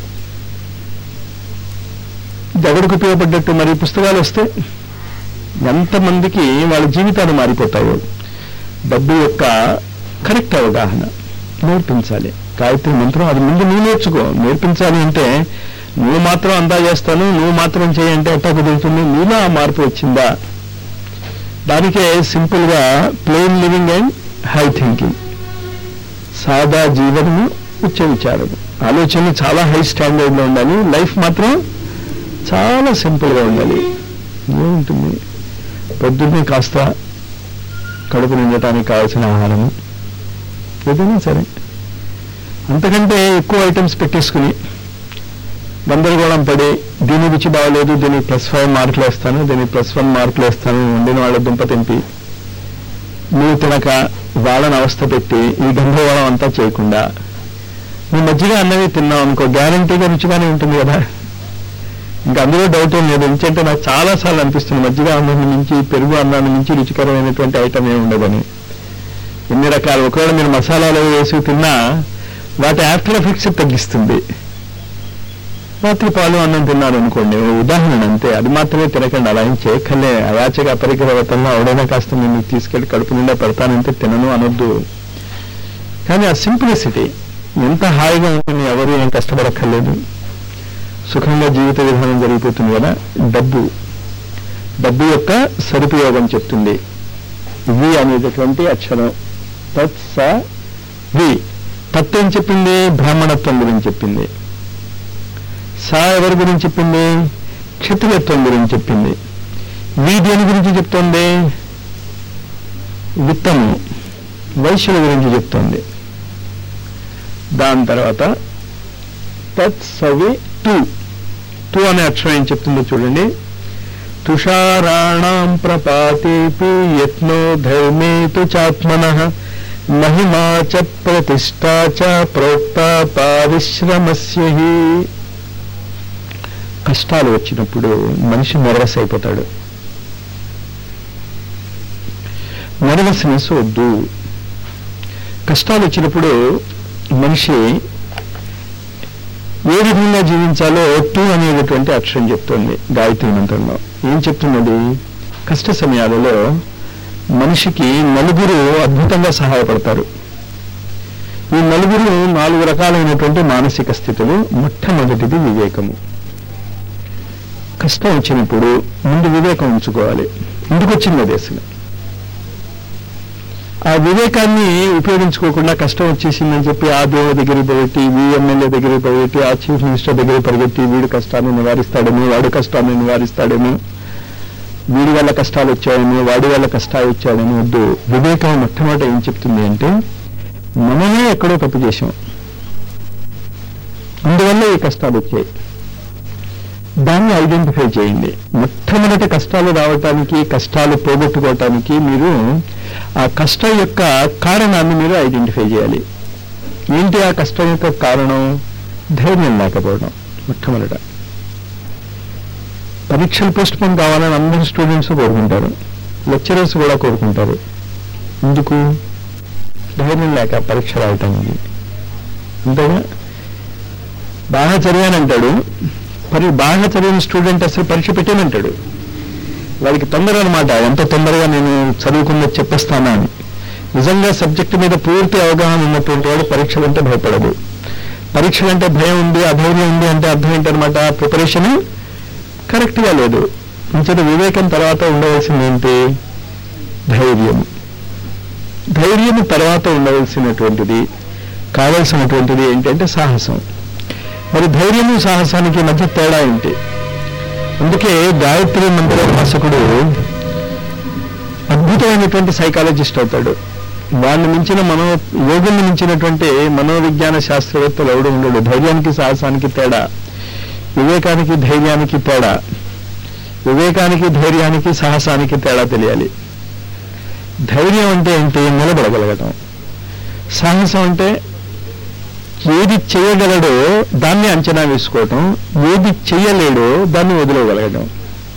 జగడుకు ఉపయోగపడ్డట్టు మరి పుస్తకాలు వస్తే ఎంతమందికి వాళ్ళ జీవితాలు మారిపోతాయో డబ్బు యొక్క కరెక్ట్ అవగాహన నేర్పించాలి గాయత్రి మంత్రం అది ముందు నువ్వు నేర్చుకో నేర్పించాలి అంటే నువ్వు మాత్రం అందా చేస్తాను నువ్వు మాత్రం చేయంటే ఎట్టా కుదురుతుంది నీలో ఆ మార్పు వచ్చిందా దానికే సింపుల్ గా plain living and high thinking సాదా జీవనము ఉచ్చ విచారము ఆలోచనలు చాలా హై స్టాండర్డ్ లో ఉండాలి లైఫ్ మాత్రం చాలా సింపుల్ గా ఉండాలి ఏముంటుంది పొద్దున్నే కాస్త కడుపు నిండటానికి కావాల్సిన ఆహారము ఏదైనా సరే అంతకంటే ఎక్కువ ఐటమ్స్ పెట్టేసుకుని గందరగోళం పడి దీని రుచి బాగలేదు దీనికి ప్లస్ ఫైవ్ మార్కులు వేస్తాను దీనికి ప్లస్ వన్ మార్కులు వేస్తాను వండిన వాళ్ళ దుంప తెంపి నువ్వు తినక వాళ్ళని అవస్థ పెట్టి ఈ గందరగోళం అంతా చేయకుండా నువ్వు మజ్జిగ అన్నవి తిన్నావు అనుకో గ్యారంటీగా రుచిగానే ఉంటుంది కదా ఇంకా అందులో డౌట్ ఏం లేదు ఎందుకంటే నాకు చాలా సార్లు అనిపిస్తుంది మజ్జిగ అన్నాన్ని మించి పెరుగు అన్నాన్ని మించి రుచికరమైనటువంటి ఐటమ్ ఏమి ఉండదని ఎన్ని రకాలు ఒకవేళ మీరు మసాలాలు అవి వేసి తిన్నా వాటి ఆఫ్టర్ ఎఫెక్ట్స్ తగ్గిస్తుంది రాత్రి పాలు అన్నం తిన్నారు అనుకోండి ఓ ఉదాహరణ అంతే అది మాత్రమే తినకండి అలా ఏం చేయక్కర్లే అయాచక అపరికరవతంలో ఎవడైనా కాస్త నేను తీసుకెళ్లి కడుపు నిండా పెడతానంటే తినను అనొద్దు కానీ ఆ సింప్లిసిటీ ఎంత హాయిగా ఉంటుంది ఎవరు ఏం కష్టపడక్కర్లేదు సుఖంగా జీవిత విధానం జరిగిపోతుంది కదా డబ్బు డబ్బు యొక్క సదుపయోగం చెప్తుంది వి అనేటటువంటి అక్షరం తత్ స వి తత్ ఏం చెప్పింది బ్రాహ్మణత్వం గురించి చెప్పింది సా ఎవరి గురించి చెప్పింది క్షత్రియత్వం గురించి చెప్పింది వి దేని గురించి చెప్తోంది విత్తము వైశ్యుల గురించి చెప్తోంది దాని తర్వాత తత్ సవి తు తు అనే అక్షరం ఏం చెప్తుందో చూడండి తుషారాణం ప్రపాతేపి యత్నో ధర్మే తు చాత్మన మహిమా చ ప్రతిష్టా చ ప్రోక్త పారిశ్రమస్య హి. కష్టాలు వచ్చినప్పుడు మనిషి నెర్వస్ అయిపోతాడు నెర్వస్నెస్ వద్దు కష్టాలు వచ్చినప్పుడు మనిషి ఏ విధంగా జీవించాలో టూ అనేటటువంటి అక్షరం చెప్తోంది గాయత్రి మంత్రంలో ఏం చెప్తున్నది కష్ట సమయాలలో మనిషికి నలుగురు అద్భుతంగా సహాయపడతారు ఈ నలుగురు నాలుగు రకాలైనటువంటి మానసిక స్థితులు మొట్టమొదటిది వివేకము కష్టం వచ్చినప్పుడు ముందు వివేకం ఉంచుకోవాలి ఎందుకు వచ్చింది అది అసలు ఆ వివేకాన్ని ఉపయోగించుకోకుండా కష్టం వచ్చేసిందని చెప్పి ఆ దేవుడి దగ్గరికి పోగొట్టి ఈ ఎమ్మెల్యే దగ్గరికి పోగొట్టి ఆ చీఫ్ మినిస్టర్ దగ్గరికి పరిగెత్తి వీడు కష్టాన్ని నివారిస్తాడేమో వాడు కష్టాన్ని నివారిస్తాడేమో వీడి వల్ల కష్టాలు వచ్చాయని వాడి వల్ల కష్టాలు వచ్చాయని వద్దు వివేకం మొట్టమొదట ఏం చెప్తుంది అంటే మనమే ఎక్కడో తప్పు చేశాం అందువల్ల ఈ కష్టాలు వచ్చాయి దాన్ని ఐడెంటిఫై చేయండి మొట్టమొదటి కష్టాలు రావటానికి కష్టాలు పోగొట్టుకోవటానికి మీరు ఆ కష్టం యొక్క కారణాన్ని మీరు ఐడెంటిఫై చేయాలి ఏంటి ఆ కష్టం యొక్క కారణం ధైర్యం లేకపోవడం మొట్టమొదట పరీక్షలు పోస్ట్ పోన్ కావాలని అందరు స్టూడెంట్స్ కోరుకుంటారు లెక్చరర్స్ కూడా కోరుకుంటారు ఎందుకు ధైర్యం లేక పరీక్ష రాయటానికి అంతేగా బాగా చదివానంటాడు మరి బాగా చదివిన స్టూడెంట్ అసలు పరీక్ష పెట్టానంటాడు వాడికి తొందర అనమాట ఎంత తొందరగా నేను చదువుకుందో చెప్పేస్తానా అని నిజంగా సబ్జెక్టు మీద పూర్తి అవగాహన ఉన్నటువంటి వాడు పరీక్షలంటే భయపడదు పరీక్షలంటే భయం ఉంది అధైర్యం ఉంది అంటే అర్థం ఏంటనమాట ప్రిపరేషన్ కరెక్ట్గా లేదు ఇంచట వివేకం తర్వాత ఉండవలసింది ఏంటి ధైర్యం ధైర్యం తర్వాత ఉండవలసినటువంటిది కావలసినటువంటిది ఏంటంటే సాహసం మరి ధైర్యము సాహసానికి మధ్య తేడా ఏంటి అందుకే గాయత్రి మందిర భాషకుడు అద్భుతమైనటువంటి సైకాలజిస్ట్ అవుతాడు వాడిని మించిన మనో యోగుని మించినటువంటి మనోవిజ్ఞాన శాస్త్రవేత్తలు ఎవడు ఉండడు ధైర్యానికి సాహసానికి తేడా వివేకానికి ధైర్యానికి తేడా వివేకానికి ధైర్యానికి సాహసానికి తేడా తెలియాలి ధైర్యం అంటే ఏంటి నిలబడగలగటం సాహసం అంటే ఏది చేయగలడో దాన్ని అంచనా వేసుకోవటం ఏది చేయలేడో దాన్ని వదిలేయగలగడం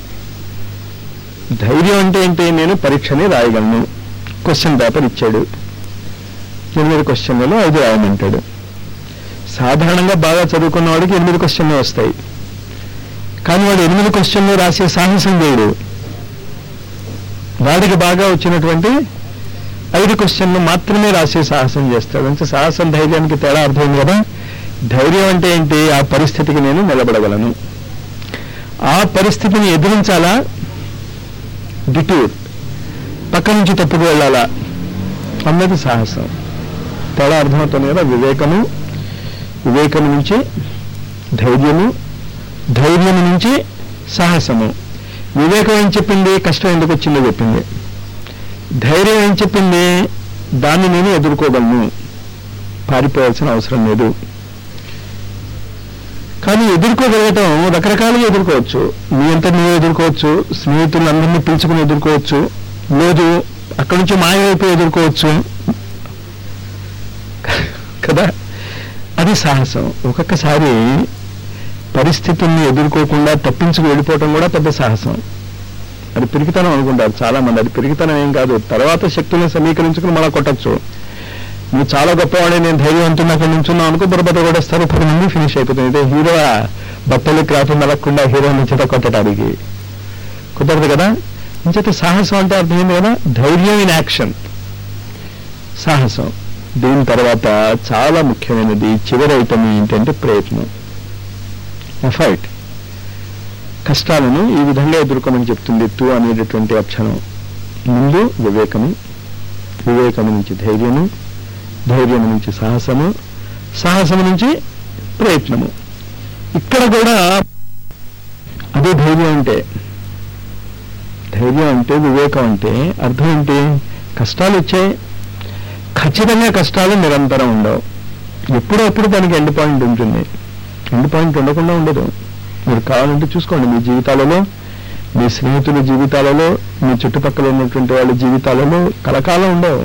ధైర్యం అంటే ఏంటి నేను పరీక్షని రాయగలను క్వశ్చన్ పేపర్ ఇచ్చాడు ఎనిమిది క్వశ్చన్లలో ఐదు రాయమంటాడు సాధారణంగా బాగా చదువుకున్న వాడికి ఎనిమిది క్వశ్చన్లు వస్తాయి కానీ వాడు ఎనిమిది క్వశ్చన్లు రాసే సాహసం చేయడు వాడికి బాగా వచ్చినటువంటి ఐదు క్వశ్చన్లు మాత్రమే రాసే సాహసం చేస్తాడు అంటే సాహసం ధైర్యానికి తేడా అర్థమైంది కదా ధైర్యం అంటే ఏంటి ఆ పరిస్థితికి నేను నిలబడగలను ఆ పరిస్థితిని ఎదిరించాలా డిటూర్ పక్క నుంచి తప్పుకు వెళ్ళాలా అన్నది సాహసం తేడా అర్థమవుతుంది కదా వివేకము వివేకము నుంచి ధైర్యము ధైర్యం నుంచి సాహసము వివేకం ఏం చెప్పింది కష్టం ఎందుకు వచ్చిందో చెప్పింది ధైర్యం ఏం చెప్పింది దాన్ని నేను ఎదుర్కోగలను పారిపోవాల్సిన అవసరం లేదు కానీ ఎదుర్కోగలగటం రకరకాలుగా ఎదుర్కోవచ్చు నీ అంతా నువ్వు ఎదుర్కోవచ్చు స్నేహితులందరినీ పిలుచుకుని ఎదుర్కోవచ్చు లేదు అక్కడి నుంచి మాయమైపోయి ఎదుర్కోవచ్చు కదా అది సాహసం ఒక్కొక్కసారి పరిస్థితుల్ని ఎదుర్కోకుండా తప్పించుకు వెళ్ళిపోవటం కూడా పెద్ద సాహసం అది పిరికితనం అనుకుంటారు చాలా మంది అది పిరికితనం ఏం కాదు తర్వాత శక్తులను సమీకరించుకుని మళ్ళా కొట్టచ్చు నువ్వు చాలా గొప్పవాడే నేను ధైర్యవంతున్నా అక్కడ నుంచున్నావు అనుకో బుర్రబట్ట కొట్టేస్తారు పది మంది ఫినిష్ అయిపోతుంది ఇదే హీరో బట్టలు క్రాఫ్ నలగకుండా హీరో నుంచి కొట్టడానికి కుదరదు కదా ఇంచేత సాహసం అంటే అర్థమైంది కదా ధైర్యం ఇన్ యాక్షన్ సాహసం దీని తర్వాత చాలా ముఖ్యమైనది చివరి ఐటమ్ ఏంటంటే ప్రయత్నం ఎఫర్ట్ కష్టాలను ఈ విధంగా ఎదుర్కోమని చెప్తుంది తు అనేటటువంటి అక్షరం ముందు వివేకము వివేకము నుంచి ధైర్యము ధైర్యం నుంచి సాహసము సాహసము నుంచి ప్రయత్నము ఇక్కడ కూడా అదే ధైర్యం అంటే ధైర్యం అంటే వివేకం అంటే అర్థం ఏంటి కష్టాలు వచ్చాయి ఖచ్చితంగా కష్టాలు నిరంతరం ఉండవు ఎప్పుడో అప్పుడు దానికి ఎండ్ పాయింట్ ఉంటుంది ఎండ్ పాయింట్ ఉండకుండా ఉండదు మీరు కావాలంటే చూసుకోండి మీ జీవితాలలో మీ స్నేహితుల జీవితాలలో మీ చుట్టుపక్కల ఉన్నటువంటి వాళ్ళ జీవితాలలో కలకాలం ఉండవు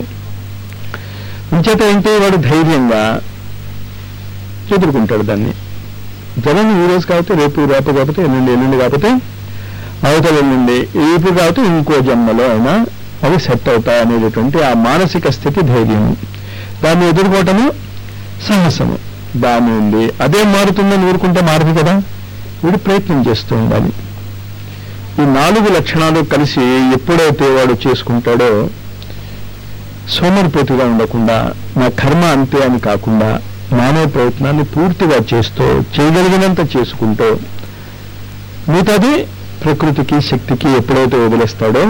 ఇంచేత ఏంటి వాడు ధైర్యంగా ఎదుర్కొంటాడు దాన్ని జనం ఈ రోజు కాకపోతే రేపు రేపు కాకపోతే ఎల్లుండి ఎల్లుండి కాకపోతే అవతల ఎల్లుండి ఇప్పుడు కాకపోతే ఇంకో జన్మలో అయినా అవి సెట్ అవుతాయి అనేటటువంటి ఆ మానసిక స్థితి ధైర్యం దాన్ని ఎదుర్కోవటము సాహసము దాని ఉంది అదే మారుతుందని ఊరుకుంటే మారదు కదా వీడు ప్రయత్నం చేస్తూ ఉండాలి ఈ నాలుగు లక్షణాలు కలిసి ఎప్పుడైతే వాడు చేసుకుంటాడో సోమరిపోతుగా ఉండకుండా నా కర్మ అంతే అని కాకుండా మానవ ప్రయత్నాన్ని పూర్తిగా చేస్తూ చేయగలిగినంత చేసుకుంటూ మిగతాది ప్రకృతికి శక్తికి ఎప్పుడైతే వదిలేస్తాడో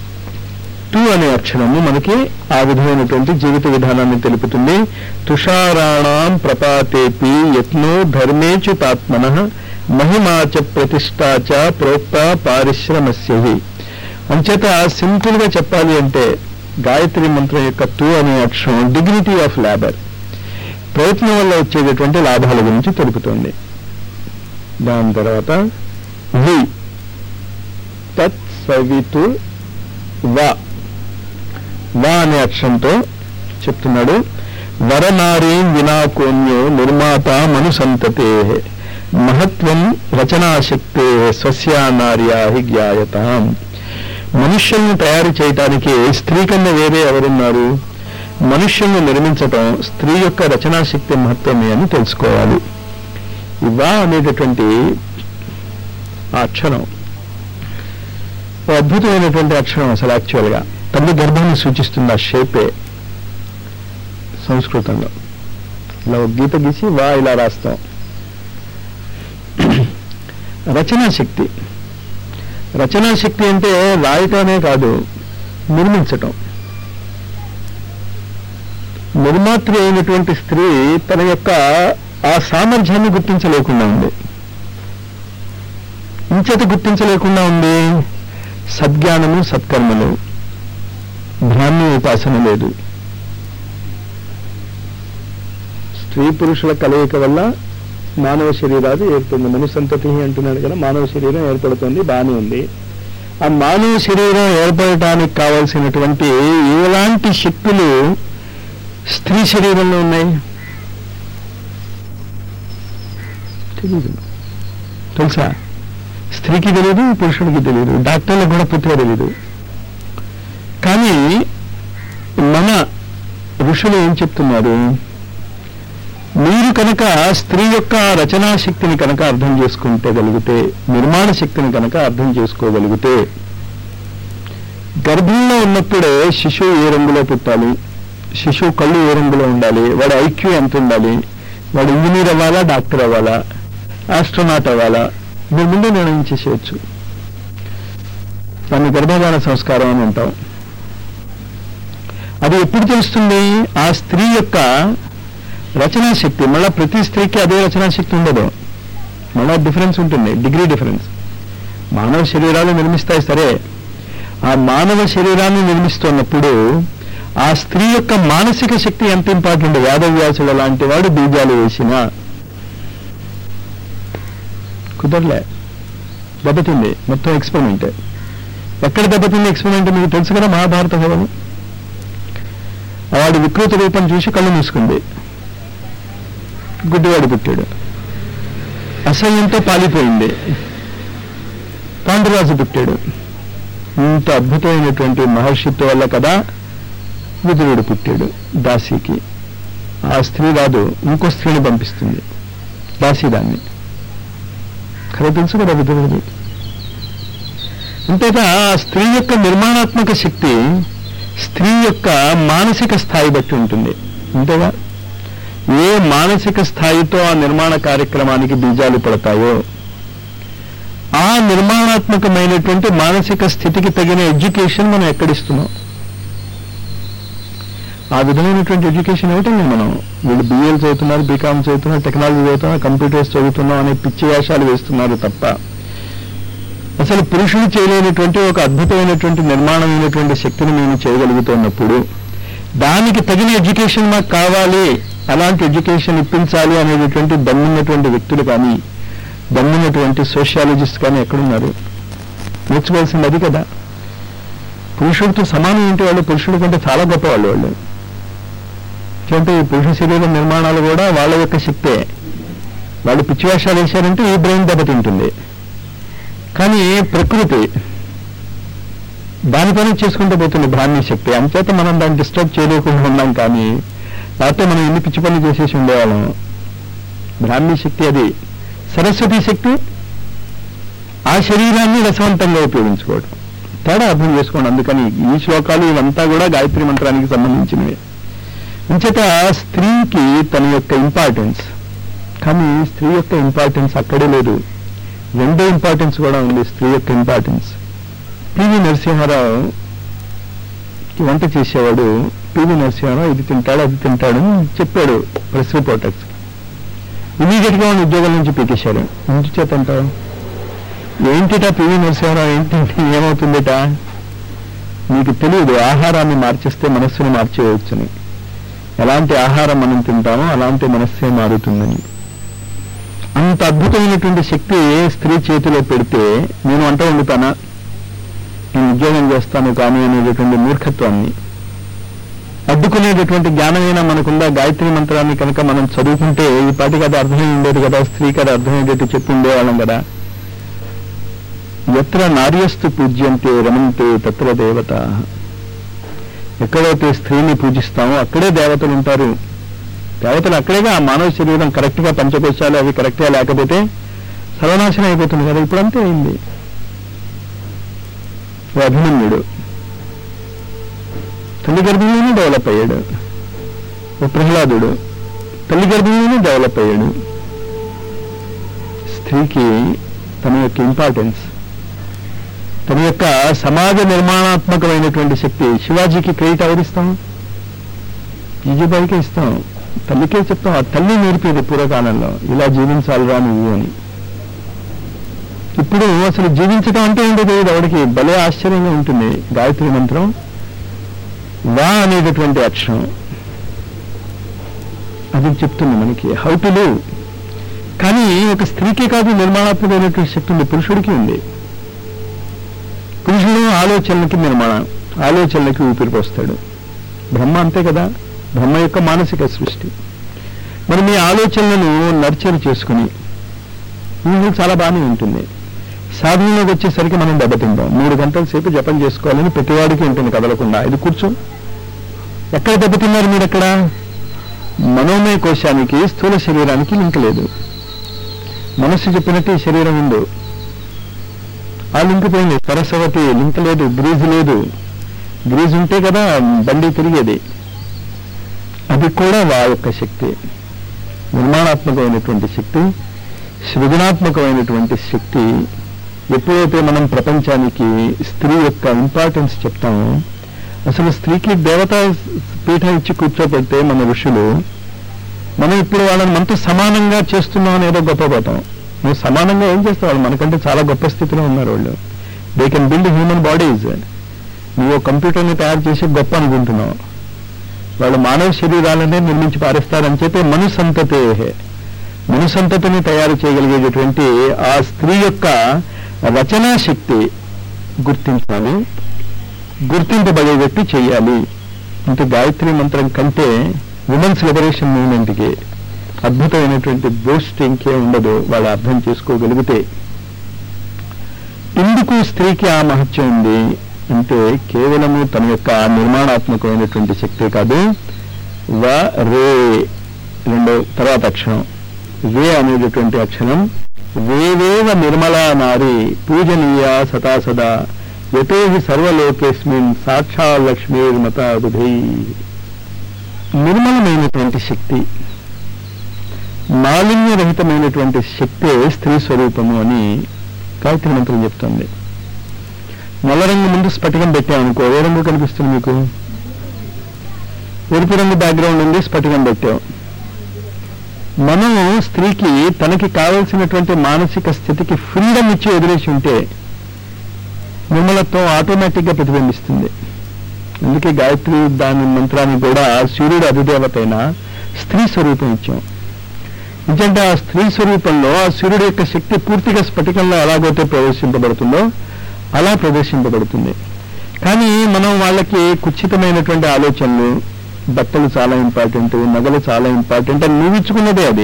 టూ అనే అక్షరము మనకి ఆ విధమైనటువంటి జీవిత విధానాన్ని తెలుపుతుంది తుషారాణం ప్రపాతేపి యత్నో ధర్మేచ్యుతాత్మన మహిమాచ ప్రతిష్టాచ ప్రోక్త పారిశ్రమస్య అంచేత సింపుల్ గా చెప్పాలి అంటే గాయత్రి మంత్రం యొక్క తూ అనే అక్షరం డిగ్నిటీ ఆఫ్ లేబర్ ప్రయత్నం వల్ల వచ్చేటటువంటి లాభాల గురించి తెలుపుతోంది దాని తర్వాత వి తత్ సవితు వా వా అనే అక్షరంతో చెప్తున్నాడు వరనారీ వినాకోన్యో నిర్మాత మనుసంతతే మహత్వం రచనాశక్తే స్వస్యా నార్యా హి జ్ఞాయతాం మనుష్యుల్ని తయారు చేయటానికి స్త్రీ కన్నా వేరే ఎవరున్నారు మనుష్యుల్ని నిర్మించటం స్త్రీ యొక్క రచనాశక్తి మహత్వమే అని తెలుసుకోవాలి ఇవా అనేటటువంటి ఆ అక్షరం ఓ అద్భుతమైనటువంటి అక్షరం అసలు యాక్చువల్గా తల్లి గర్భాన్ని సూచిస్తుంది ఆ షేపే సంస్కృతంలో ఇలా ఒక గీత గీసి వా ఇలా రాస్తాం రచనా శక్తి రచనా శక్తి అంటే రాయటమే కాదు నిర్మించటం నిర్మాతృ అయినటువంటి స్త్రీ తన యొక్క ఆ సామర్థ్యాన్ని గుర్తించలేకుండా ఉంది ఇంచేత గుర్తించలేకుండా ఉంది సద్జ్ఞానము సత్కర్మలు బ్రాహ్మీ ఉపాసన లేదు స్త్రీ పురుషుల కలయిక వల్ల మానవ శరీరాలు ఏర్పడుతుంది మనుసంతతి అంటున్నాడు కదా మానవ శరీరం ఏర్పడుతుంది బాగానే ఉంది ఆ మానవ శరీరం ఏర్పడటానికి కావలసినటువంటి ఎలాంటి శక్తులు స్త్రీ శరీరంలో ఉన్నాయి తెలీదు తెలుసా స్త్రీకి తెలియదు పురుషుడికి తెలియదు డాక్టర్లకు కూడా పూర్తిగా తెలియదు కానీ మన ఋషులు ఏం చెప్తున్నారు మీరు కనుక స్త్రీ యొక్క రచనా శక్తిని కనుక అర్థం చేసుకుంటే గలిగితే నిర్మాణ శక్తిని కనుక అర్థం చేసుకోగలిగితే గర్భంలో ఉన్నప్పుడే శిశువు ఏ రంగులో పుట్టాలి శిశువు కళ్ళు ఏ రంగులో ఉండాలి వాడి ఐక్యూ ఎంత ఉండాలి వాడు ఇంజనీర్ అవ్వాలా డాక్టర్ అవ్వాలా ఆస్ట్రోనాట్ అవ్వాలా మీరు ముందే నిర్ణయం చేసేయచ్చు దాన్ని గర్భధాన సంస్కారం అని అంటాం అది ఎప్పుడు తెలుస్తుంది ఆ స్త్రీ యొక్క రచనా శక్తి మళ్ళీ ప్రతి స్త్రీకి అదే రచనా శక్తి ఉండదు మళ్ళా డిఫరెన్స్ ఉంటుంది డిగ్రీ డిఫరెన్స్ మానవ శరీరాలు నిర్మిస్తాయి సరే ఆ మానవ శరీరాన్ని నిర్మిస్తున్నప్పుడు ఆ స్త్రీ యొక్క మానసిక శక్తి ఎంత ఇంపార్టెంట్ వేదవ్యాసుడు లాంటి వాడు బీజాలు వేసిన కుదరలే దెబ్బతింది మొత్తం ఎక్స్పెరిమెంట్ ఎక్కడ దెబ్బతింది ఎక్స్పెరిమెంట్ మీకు తెలుసు కదా మహాభారత కథను వాడి వికృత రూపం చూసి కళ్ళు మూసుకుంది గుడ్డివాడు పుట్టాడు అసహ్యంతో పాలిపోయింది పాండురాజు పుట్టాడు ఇంత అద్భుతమైనటువంటి మహర్షిత్వ వల్ల కదా విదురుడు పుట్టాడు దాసికి ఆ స్త్రీ రాదు ఇంకో స్త్రీని పంపిస్తుంది దాసి దాన్ని కథ తెలుసు కదా విదురుడిది అంతేగా ఆ స్త్రీ యొక్క నిర్మాణాత్మక శక్తి స్త్రీ యొక్క మానసిక స్థాయి బట్టి ఉంటుంది అంతేగా ఏ మానసిక స్థాయితో ఆ నిర్మాణ కార్యక్రమానికి బీజాలు పడతాయో ఆ నిర్మాణాత్మకమైనటువంటి మానసిక స్థితికి తగిన ఎడ్యుకేషన్ మనం ఎక్కడిస్తున్నాం ఆ విధమైనటువంటి ఎడ్యుకేషన్ ఏమిటండి మనం వీళ్ళు బీఏలు చదువుతున్నారు బీకామ్ చదువుతున్నారు టెక్నాలజీ చదువుతున్నారు కంప్యూటర్స్ చదువుతున్నాం అనే పిచ్చి వేషాలు వేస్తున్నారు తప్ప అసలు పురుషుడు చేయలేనటువంటి ఒక అద్భుతమైనటువంటి నిర్మాణమైనటువంటి శక్తిని మేము చేయగలుగుతున్నప్పుడు దానికి తగిన ఎడ్యుకేషన్ మాకు కావాలి అలాంటి ఎడ్యుకేషన్ ఇప్పించాలి అనేటటువంటి దమ్మున్నటువంటి వ్యక్తులు కానీ దమ్మున్నటువంటి సోషియాలజిస్ట్ కానీ ఎక్కడున్నారు నేర్చుకోవాల్సింది అది కదా పురుషుడితో సమానం ఏంటి వాళ్ళు పురుషుడి కంటే చాలా గొప్ప వాళ్ళు వాళ్ళు అంటే ఈ పురుష శరీర నిర్మాణాలు కూడా వాళ్ళ యొక్క శక్తే వాళ్ళు పిచ్చివేషాలు వేశారంటే ఈ బ్రెయిన్ దెబ్బతింటుంది కానీ ప్రకృతి దాని పని చేసుకుంటూ పోతుంది బ్రాహ్మీ శక్తి అంచేత మనం దాన్ని డిస్టర్బ్ చేయలేకుండా ఉన్నాం కానీ లేకపోతే మనం ఎన్ని పిచ్చి పనులు చేసేసి ఉండేవాళ్ళం బ్రాహ్మీ శక్తి అది సరస్వతి శక్తి ఆ శరీరాన్ని రసవంతంగా ఉపయోగించుకోవడం తేడా అర్థం చేసుకోండి అందుకని ఈ శ్లోకాలు ఇవంతా కూడా గాయత్రి మంత్రానికి సంబంధించినవి అంచేత స్త్రీకి తన యొక్క ఇంపార్టెన్స్ కానీ స్త్రీ యొక్క ఇంపార్టెన్స్ అక్కడే లేదు రెండో ఇంపార్టెన్స్ కూడా ఉంది స్త్రీ యొక్క ఇంపార్టెన్స్ పివి నరసింహారావు వంట చేసేవాడు పివి నరసింహారావు ఇది తింటాడు అది తింటాడు అని చెప్పాడు ప్రెస్ రిపోర్టర్స్ ఇమీడియట్ గా వాడిని ఉద్యోగాల నుంచి పీకేశారు ఇంటి చేత అంటావు ఏంటిటా పివి నరసింహారావు ఏంటి ఏమవుతుందిట మీకు తెలియదు ఆహారాన్ని మార్చేస్తే మనస్సుని మార్చేయవచ్చని ఎలాంటి ఆహారం మనం తింటామో అలాంటి మనస్సే మారుతుందని అంత అద్భుతమైనటువంటి శక్తి స్త్రీ చేతిలో పెడితే నేను వంట వండుతానా నేను ఉద్యోగం చేస్తాను కానీ అనేటటువంటి మూర్ఖత్వాన్ని అడ్డుకునేటటువంటి జ్ఞానమైనా మనకుందా గాయత్రి మంత్రాన్ని కనుక మనం చదువుకుంటే ఈ పాటికి అది అర్థమై ఉండేది కదా స్త్రీకి అది అర్థమయ్యేటట్టు చెప్పి ఉండేవాళ్ళం కదా ఎత్ర నార్యస్తు పూజ్యంతే రమంతే తత్ర దేవత ఎక్కడైతే స్త్రీని పూజిస్తామో అక్కడే దేవతలు ఉంటారు దేవతలు అక్కడేగా ఆ మానవ శరీరం కరెక్ట్ గా పంచకోశాలు అవి కరెక్ట్ గా లేకపోతే సర్వనాశనం అయిపోతుంది కదా ఇప్పుడు అంతే అయింది ఓ అభిమన్యుడు తల్లి గర్భంలోనే డెవలప్ అయ్యాడు ఓ ప్రహ్లాదుడు తల్లి గర్భంలోనే డెవలప్ అయ్యాడు స్త్రీకి తన యొక్క ఇంపార్టెన్స్ తన యొక్క సమాజ నిర్మాణాత్మకమైనటువంటి శక్తి శివాజీకి క్రెడిట్ ఎవరిస్తాం జీజీబాయికే ఇస్తాం తల్లికే చెప్తాం ఆ తల్లి నేర్పేది పూర్వకాలంలో ఇలా జీవించాలిరా నువ్వు అని ఇప్పుడు అసలు జీవించడం అంటే ఏంటో తెలియదు ఆవిడకి భలే ఆశ్చర్యంగా ఉంటుంది గాయత్రి మంత్రం వా అనేటటువంటి అక్షరం అది చెప్తుంది మనకి హౌ టు లివ్ కానీ ఒక స్త్రీకి కాదు నిర్మాణాత్మకమైనటువంటి శక్తి ఉంది పురుషుడికి ఉంది పురుషుడు ఆలోచనలకి నిర్మాణం ఆలోచనలకి ఊపిరి పోస్తాడు బ్రహ్మ అంతే కదా బ్రహ్మ యొక్క మానసిక సృష్టి మరి మీ ఆలోచనలను నర్చర్ చేసుకుని ఇది చాలా బాగానే ఉంటుంది సాధనలోకి వచ్చేసరికి మనం దెబ్బతింటాం మూడు గంటల సేపు జపం చేసుకోవాలని ప్రతివాడికి ఉంటుంది కదలకుండా ఇది కూర్చో ఎక్కడ దెబ్బతిన్నారు మీరు ఎక్కడ మనోమయ కోశానికి స్థూల శరీరానికి లింక్ లేదు మనస్సు చెప్పినట్టు ఈ శరీరం ఉంది ఆ లింక్ పోయింది సరస్వతి లింక్ లేదు గ్రీజ్ లేదు గ్రీజ్ ఉంటే కదా బండి తిరిగేది అది కూడా వా యొక్క శక్తి నిర్మాణాత్మకమైనటువంటి శక్తి సృజనాత్మకమైనటువంటి శక్తి ఎప్పుడైతే మనం ప్రపంచానికి స్త్రీ యొక్క ఇంపార్టెన్స్ చెప్తామో అసలు స్త్రీకి దేవతా పీఠం ఇచ్చి కూర్చోబెడితే మన ఋషులు మనం ఇప్పుడు వాళ్ళని మనతో సమానంగా చేస్తున్నాం అనేదో గొప్పపోతాం నువ్వు సమానంగా ఏం చేస్తావు వాళ్ళు మనకంటే చాలా గొప్ప స్థితిలో ఉన్నారు వాళ్ళు they can build human bodies నువ్వు కంప్యూటర్ని తయారు చేసి గొప్ప అనుకుంటున్నావు వాళ్ళు మానవ శరీరాలనే నిర్మించి పారేస్తారని చెప్పి మనుసంతతే మనుసంతతిని తయారు చేయగలిగేటటువంటి ఆ స్త్రీ యొక్క రచనా శక్తి గుర్తించాలి గుర్తింపబడేటట్టు చేయాలి అంటే గాయత్రి మంత్రం కంటే ఉమెన్స్ లిబరేషన్ మూవ్మెంట్కి అద్భుతమైనటువంటి బూస్ట్ ఇంకే ఉండదు వాళ్ళు అర్థం చేసుకోగలిగితే ఎందుకు స్త్రీకి ఆ మహత్యం ఉంది అంటే కేవలము తన యొక్క నిర్మాణాత్మకమైనటువంటి శక్తే కాదు వ రే రెండో తర్వాత అక్షరం వే అనేటటువంటి అక్షరం వేవేవ నిర్మలా నారి పూజనీయ సదా సదా యతో హి సర్వలోకేస్మిన్ సాక్షా లక్ష్మీర్మత బుధై నిర్మలమైనటువంటి శక్తి మాలిన్యరహితమైనటువంటి శక్తే స్త్రీ స్వరూపము అని గాయత్రి మంత్రం చెప్తుంది నల్ల రంగు ముందు స్ఫటికం పెట్టామనుకో ఏ రంగు కనిపిస్తుంది మీకు ఎరుపు రంగు బ్యాక్గ్రౌండ్ ఉంది స్ఫటికం పెట్టాం మనం స్త్రీకి తనకి కావలసినటువంటి మానసిక స్థితికి ఫ్రీడమ్ ఇచ్చి వదిలేసి ఉంటే నిర్మలత్వం ఆటోమేటిక్ గా ప్రతిబింబిస్తుంది అందుకే గాయత్రి దాని మంత్రానికి కూడా సూర్యుడు అధిదేవత అయిన స్త్రీ స్వరూపం ఇచ్చాం ఎందుకంటే ఆ స్త్రీ స్వరూపంలో ఆ సూర్యుడు యొక్క శక్తి పూర్తిగా స్ఫటికంలో ఎలాగైతే ప్రవేశింపబడుతుందో అలా ప్రవేశింపబడుతుంది కానీ మనం వాళ్ళకి కుచితమైనటువంటి ఆలోచనలు బట్టలు చాలా ఇంపార్టెంట్ నగలు చాలా ఇంపార్టెంట్ అని నువ్వు ఇచ్చుకున్నదే అది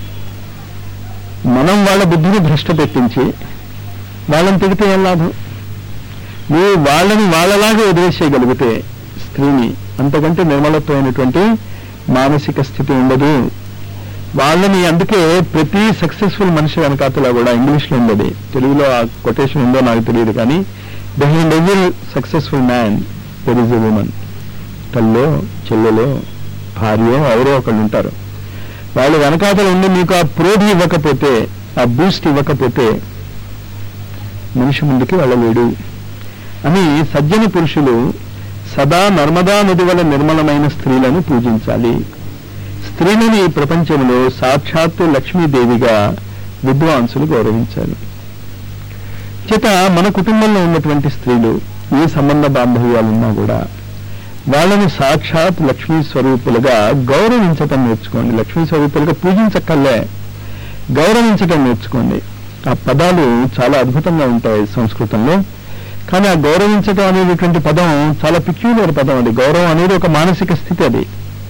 మనం వాళ్ళ బుద్ధిని భ్రష్ట పెట్టించి వాళ్ళని తిడితే ఏం లాభం నువ్వు వాళ్ళని వాళ్ళలాగా వదిలేసేయగలిగితే స్త్రీని అంతకంటే నిర్మలత్వమైనటువంటి మానసిక స్థితి ఉండదు వాళ్ళని అందుకే ప్రతి సక్సెస్ఫుల్ మనిషి వెనకాతలో కూడా ఇంగ్లీష్లో ఉండదు తెలుగులో ఆ కొటేషన్ ఉందో నాకు తెలియదు కానీ behind every successful man there is a woman తల్లో చెల్లెలో భార్యో ఎవరో ఒకళ్ళు ఉంటారు వాళ్ళు వెనకాతలు ఉండి మీకు ఆ ప్రోధి ఇవ్వకపోతే ఆ బూస్ట్ ఇవ్వకపోతే మనిషి ముందుకి వెళ్ళలేడు అని సజ్జన పురుషులు సదా నర్మదా నది వల్ల నిర్మలమైన స్త్రీలను పూజించాలి స్త్రీలను ఈ ప్రపంచంలో సాక్షాత్తు లక్ష్మీదేవిగా విద్వాంసులు గౌరవించాలి చేత మన కుటుంబంలో ఉన్నటువంటి స్త్రీలు ఏ సంబంధ బాంధవ్యాలున్నా కూడా వాళ్ళని సాక్షాత్ లక్ష్మీ స్వరూపులుగా గౌరవించటం నేర్చుకోండి లక్ష్మీ స్వరూపులుగా పూజించక్కర్లే గౌరవించటం నేర్చుకోండి ఆ పదాలు చాలా అద్భుతంగా ఉంటాయి సంస్కృతంలో కానీ ఆ గౌరవించటం అనేటటువంటి పదం చాలా పిక్యులర్ పదం అది గౌరవం అనేది ఒక మానసిక స్థితి అది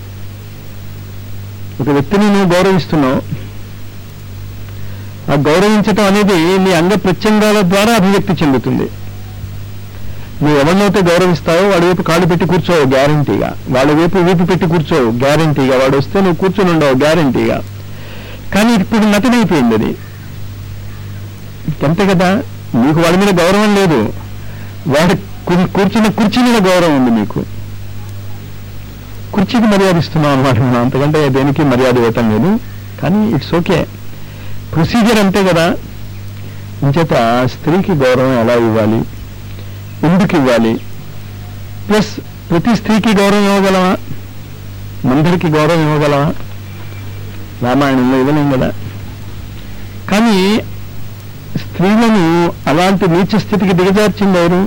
ఒక వ్యక్తిని నువ్వు గౌరవిస్తున్నావు ఆ గౌరవించటం అనేది నీ అంగ ప్రత్యంగాల ద్వారా అభివ్యక్తి చెందుతుంది నువ్వు ఎవరినైతే గౌరవిస్తావో వాడి వైపు కాళ్ళు పెట్టి కూర్చోవు గ్యారంటీగా వాళ్ళ వైపు వీపు పెట్టి కూర్చోవు గ్యారంటీగా వాడు వస్తే నువ్వు కూర్చొని ఉండవు గ్యారంటీగా కానీ ఇప్పుడు నటనైపోయింది అది అంతే కదా నీకు వాడి మీద గౌరవం లేదు వాడి కు- కూర్చున్న కుర్చీ మీద గౌరవం ఉంది మీకు కుర్చీకి మర్యాద ఇస్తున్నాం అనమాట మనం అంతకంటే దేనికి మర్యాద ఇవ్వటం లేదు కానీ ఇట్స్ ఓకే ప్రొసీజర్ అంతే కదా ఇంచేత స్త్రీకి గౌరవం ఎలా ఇవ్వాలి ఎందుకు ఇవ్వాలి ప్లస్ ప్రతి స్త్రీకి గౌరవం ఇవ్వగలమా మందరికి గౌరవం ఇవ్వగలమా రామాయణంలో ఇవ్వలేం కదా కానీ స్త్రీలను అలాంటి నీచ స్థితికి దిగజార్చింది ఎవరు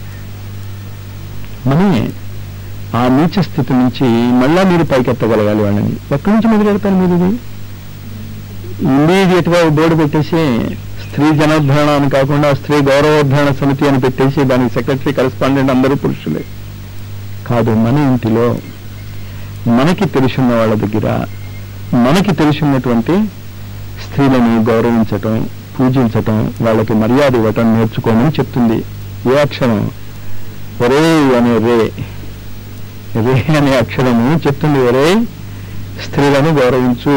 మనమే ఆ నీచ స్థితి నుంచి మళ్ళా మీరు పైకెత్తగలగాలి వాళ్ళని ఎక్కడి నుంచి మొదలెడతారు మీరు ఇది ఇమ్మీడియట్ గా ఓ బోర్డు పెట్టేసి స్త్రీ జనోద్ధరణ అని కాకుండా స్త్రీ గౌరవోద్ధరణ సమితి అని పెట్టేసి దానికి సెక్రటరీ కరెస్పాండెంట్ అందరూ పురుషులే కాదు మన ఇంటిలో మనకి తెలుసున్న వాళ్ళ దగ్గర మనకి తెలుసున్నటువంటి స్త్రీలను గౌరవించటం పూజించటం వాళ్ళకి మర్యాద ఇవ్వటం నేర్చుకోమని చెప్తుంది ఏ అక్షరం ఒరే అనే రే రే అనే అక్షరము చెప్తుంది ఒరే స్త్రీలను గౌరవించు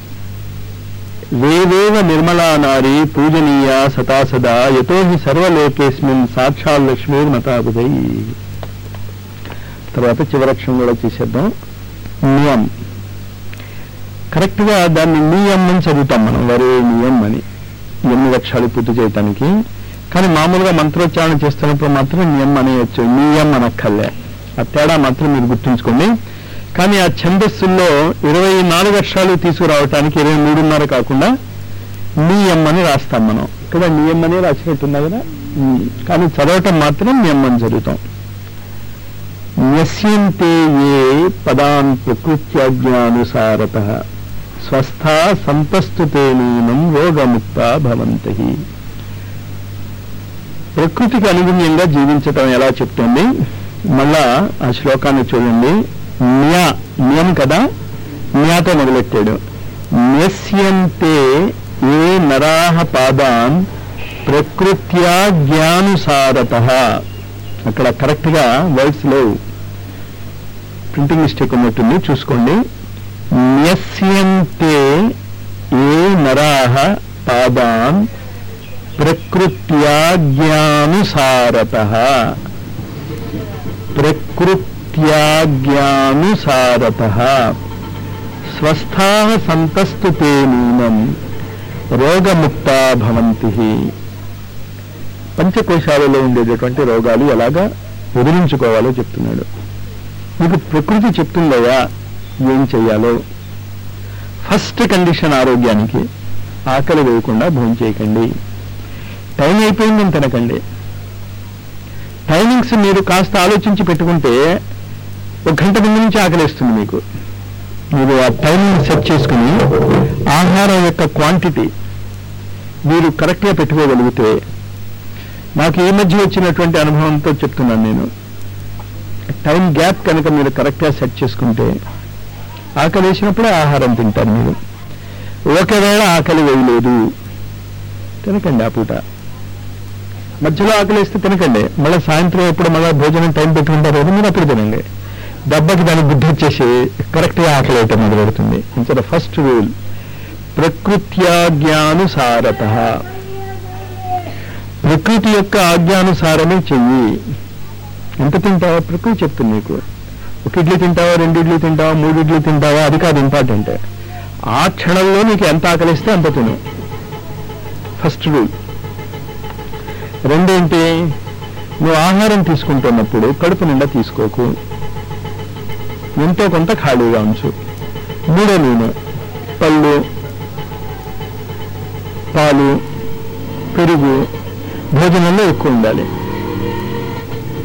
వేవేవ నిర్మలా నారి పూజనీయ సతా సదా యతో హి సర్వలోకేస్మిన్ సాక్షాల్ లక్ష్మీర్ మతాబుదై తర్వాత చివరక్షరం కూడా చేసేద్దాం నియం కరెక్ట్ గా దాన్ని నియం అని చదువుతాం మనం వరే నియం అని ఎనిమిది లక్షలు పూర్తి చేయటానికి కానీ మామూలుగా మంత్రోచ్చారణ చేస్తున్నప్పుడు మాత్రం నియం అనేయచ్చు నియం అనక్కర్లే ఆ తేడా మాత్రం మీరు గుర్తుంచుకోండి కానీ ఆ ఛందస్సుల్లో ఇరవై నాలుగు అక్షరాలు తీసుకురావటానికి ఇరవై మూడున్నర కాకుండా నియం అని రాస్తాం మనం కదా నియం అని రాసినట్టున్నా కదా ఉమ్. కానీ చదవటం మాత్రం నియం అని చదువుతాం న్యస్యంతే ఏ పదాన్ ప్రకృత్యాజ్ఞానుసారత స్వస్థా సంతస్తుతే నూనం రోగముక్త భవంతి ప్రకృతికి అనుగుణ్యంగా జీవించటం ఎలా చెప్తుంది మళ్ళా ఆ శ్లోకాన్ని చూడండి న్యా న్యం కదా న్యాతో మొదలెట్టాడు న్యస్యంతే ఏ నరాహ పాదాన్ ప్రకృత్యా జ్ఞానుసారత అక్కడ కరెక్ట్ గా వర్డ్స్ లేవు ప్రింటింగ్ మిస్టేక్ ఉన్నట్టుంది చూసుకోండి న్యస్యంతే ఏ నరాహ పాదాన్ ప్రకృత్యా జ్ఞానుసారత ప్రకృత్యా జ్ఞానుసారత స్వస్థా సంతస్తు తే నూనం రోగముక్తా భవంతి పంచకోశాలలో ఉండేటటువంటి రోగాలు ఎలాగా వదిలించుకోవాలో చెప్తున్నాడు మీకు ప్రకృతి చెప్తుందయ్యా ఏం చెయ్యాలో ఫస్ట్ కండిషన్ ఆరోగ్యానికి ఆకలి వేయకుండా భోజనం చేయకండి టైం అయిపోయిందని తినకండి టైమింగ్స్ మీరు కాస్త ఆలోచించి పెట్టుకుంటే ఒక గంట ముందు నుంచి ఆకలిస్తుంది మీకు మీరు ఆ టైమింగ్ సెట్ చేసుకుని ఆహారం యొక్క క్వాంటిటీ మీరు కరెక్ట్గా పెట్టుకోగలిగితే నాకు ఈ మధ్య వచ్చినటువంటి అనుభవంతో చెప్తున్నాను నేను టైం గ్యాప్ కనుక మీరు కరెక్ట్గా సెట్ చేసుకుంటే ఆకలి వేసినప్పుడే ఆహారం తింటారు మీరు ఒకవేళ ఆకలి వేయలేదు తినకండి ఆ పూట మధ్యలో ఆకలి వేస్తే తినకండి మళ్ళీ సాయంత్రం ఎప్పుడు మళ్ళీ భోజనం టైం పెట్టుకుంటారు కదా మీరు అప్పుడు తినండి దెబ్బకి దానికి బుద్ధి వచ్చేసి కరెక్ట్గా ఆకలి వేయటం మొదలు పెడుతుంది ఇంత ఫస్ట్ రూల్ ప్రకృత్యాజ్ఞానుసారత ప్రకృతి యొక్క ఆజ్ఞానుసారమే చెయ్యి ఎంత తింటావా ప్రకృతి చెప్తుంది నీకు ఒక ఇడ్లీ తింటావా రెండు ఇడ్లీ తింటావా మూడు ఇడ్లీ తింటావా అది కాదు ఇంపార్టెంట్ ఆ క్షణంలో నీకు ఎంత ఆకలిస్తే అంత తిను ఫస్ట్ రూల్ రెండేంటి నువ్వు ఆహారం తీసుకుంటున్నప్పుడు కడుపు నిండా తీసుకోకు ఎంతో కొంత ఖాళీగా ఉంచు మూడో నూనె పళ్ళు పాలు పెరుగు భోజనంలో ఎక్కువ ఉండాలి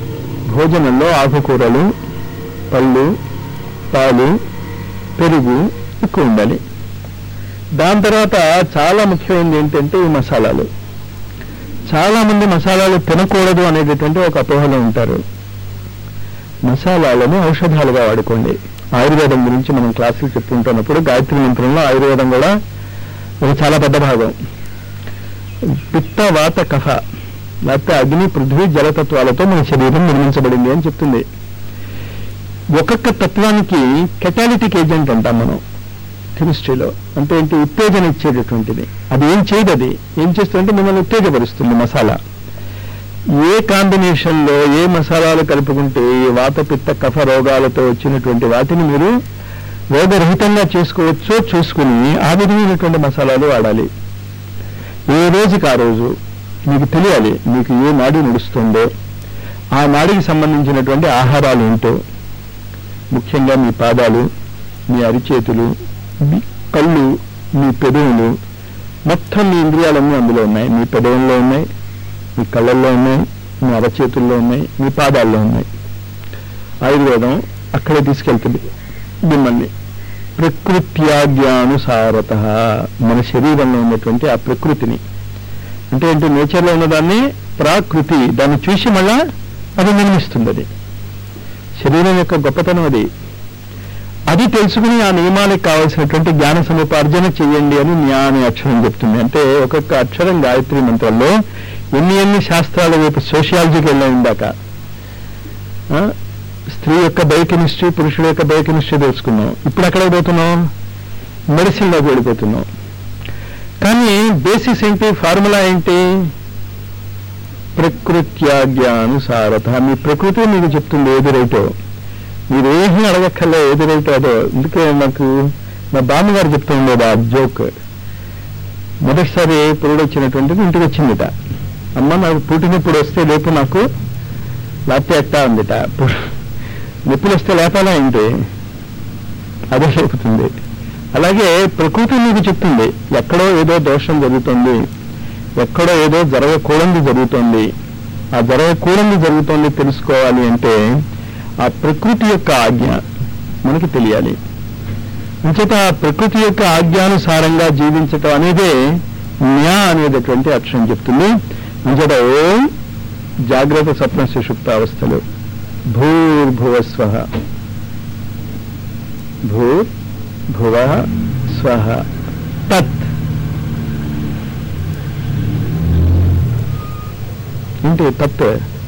భోజనంలో ఆకుకూరలు పళ్ళు పాలు పెరుగు ఎక్కువ ఉండాలి దాని తర్వాత చాలా ముఖ్యమైనది ఏంటంటే ఈ మసాలాలు చాలా మంది మసాలాలు తినకూడదు అనేటటువంటి ఒక అపోహలో ఉంటారు మసాలాలను ఔషధాలుగా వాడుకోండి ఆయుర్వేదం గురించి మనం క్లాసులు చెప్పుకుంటున్నప్పుడు గాయత్రి మంత్రంలో ఆయుర్వేదం కూడా ఒక చాలా పెద్ద భాగం పిత్త వాత కఫ లేకపోతే అగ్ని పృథ్వీ జలతత్వాలతో మన శరీరం నిర్మించబడింది అని చెప్తుంది ఒక్కొక్క తత్వానికి కెటాలిటిక్ ఏజెంట్ అంటాం మనం కెమిస్ట్రీలో అంటే ఏంటి ఉత్తేజన ఇచ్చేటటువంటిది అది ఏం చేయదు అది ఏం చేస్తుందంటే మిమ్మల్ని ఉత్తేజపరుస్తుంది మసాలా ఏ కాంబినేషన్లో ఏ మసాలాలు కలుపుకుంటే ఈ వాత పిత్త కఫ రోగాలతో వచ్చినటువంటి వాటిని మీరు రోగరహితంగా చేసుకోవచ్చో చూసుకుని ఆ విధమైనటువంటి మసాలాలు వాడాలి ఏ రోజుకి ఆ రోజు మీకు తెలియాలి మీకు ఏ నాడి నడుస్తుందో ఆ నాడికి సంబంధించినటువంటి ఆహారాలు ఏంటో ముఖ్యంగా మీ పాదాలు మీ అరిచేతులు మీ కళ్ళు మీ పెదవులు మొత్తం మీ ఇంద్రియాలన్నీ అందులో ఉన్నాయి మీ పెదవుల్లో ఉన్నాయి మీ కళ్ళల్లో ఉన్నాయి మీ అరచేతుల్లో ఉన్నాయి మీ పాదాల్లో ఉన్నాయి ఆయుర్వేదం అక్కడే తీసుకెళ్తుంది మిమ్మల్ని ప్రకృత్యాజ్ఞానుసారత మన శరీరంలో ఉన్నటువంటి ఆ ప్రకృతిని అంటే ఏంటి నేచర్లో ఉన్నదాన్ని ప్రాకృతి దాన్ని చూసి మళ్ళా అది నిర్మిస్తుంది అది శరీరం యొక్క గొప్పతనం అది అది తెలుసుకుని ఆ నియమాలకు కావాల్సినటువంటి జ్ఞాన సముపార్జన చేయండి అని న్యా అనే అక్షరం చెప్తుంది అంటే ఒక్కొక్క అక్షరం గాయత్రి మంత్రంలో ఎన్ని ఎన్ని శాస్త్రాల వైపు సోషియాలజీకి వెళ్ళాం ఇందాక ఆ? స్త్రీ యొక్క బయోకెమిస్ట్రీ పురుషుడు యొక్క బయోకెమిస్ట్రీ తెలుసుకున్నాం ఇప్పుడు ఎక్కడ పోతున్నాం మెడిసిన్లోకి వెళ్ళిపోతున్నాం కానీ బేసిస్ ఏంటి ఫార్ములా ఏంటి ప్రకృత్యాజ్ఞానుసారత మీ ప్రకృతి మీకు చెప్తుంది ఏది రైటో మీరు ఏమీ అడగక్కర్లే ఏది రైటో అదో అందుకే నాకు మా బామ్మగారు చెప్తూ ఉండేది ఆ జోక్ మొదటిసారి పురుడు వచ్చినటువంటిది ఇంటికి వచ్చిందిట అమ్మ నాకు పుట్టినప్పుడు వస్తే లేపు నాకు లేకపోతే ఎట్టా ఉందిట పు- నొప్పులు వస్తే లేపాలా ఏంటి అదే లేపుతుంది అలాగే ప్రకృతి మీకు చెప్తుంది ఎక్కడో ఏదో దోషం జరుగుతుంది ఎక్కడో ఏదో జరగకూడదు జరుగుతుంది ఆ జరగకూడదు జరుగుతుంది తెలుసుకోవాలి అంటే ఆ ప్రకృతి యొక్క ఆజ్ఞ మనకి తెలియాలి అంచేత ఆ ప్రకృతి యొక్క ఆజ్ఞానుసారంగా జీవించటం అనేదే న్యా అనేటటువంటి అక్షరం చెప్తుంది అంచేత ఓం జాగ్రత్త స్వప్న సుషుప్త అవస్థలు భూర్భువస్వ భూర్ భువ స్వహ తత్ ఏంటి తత్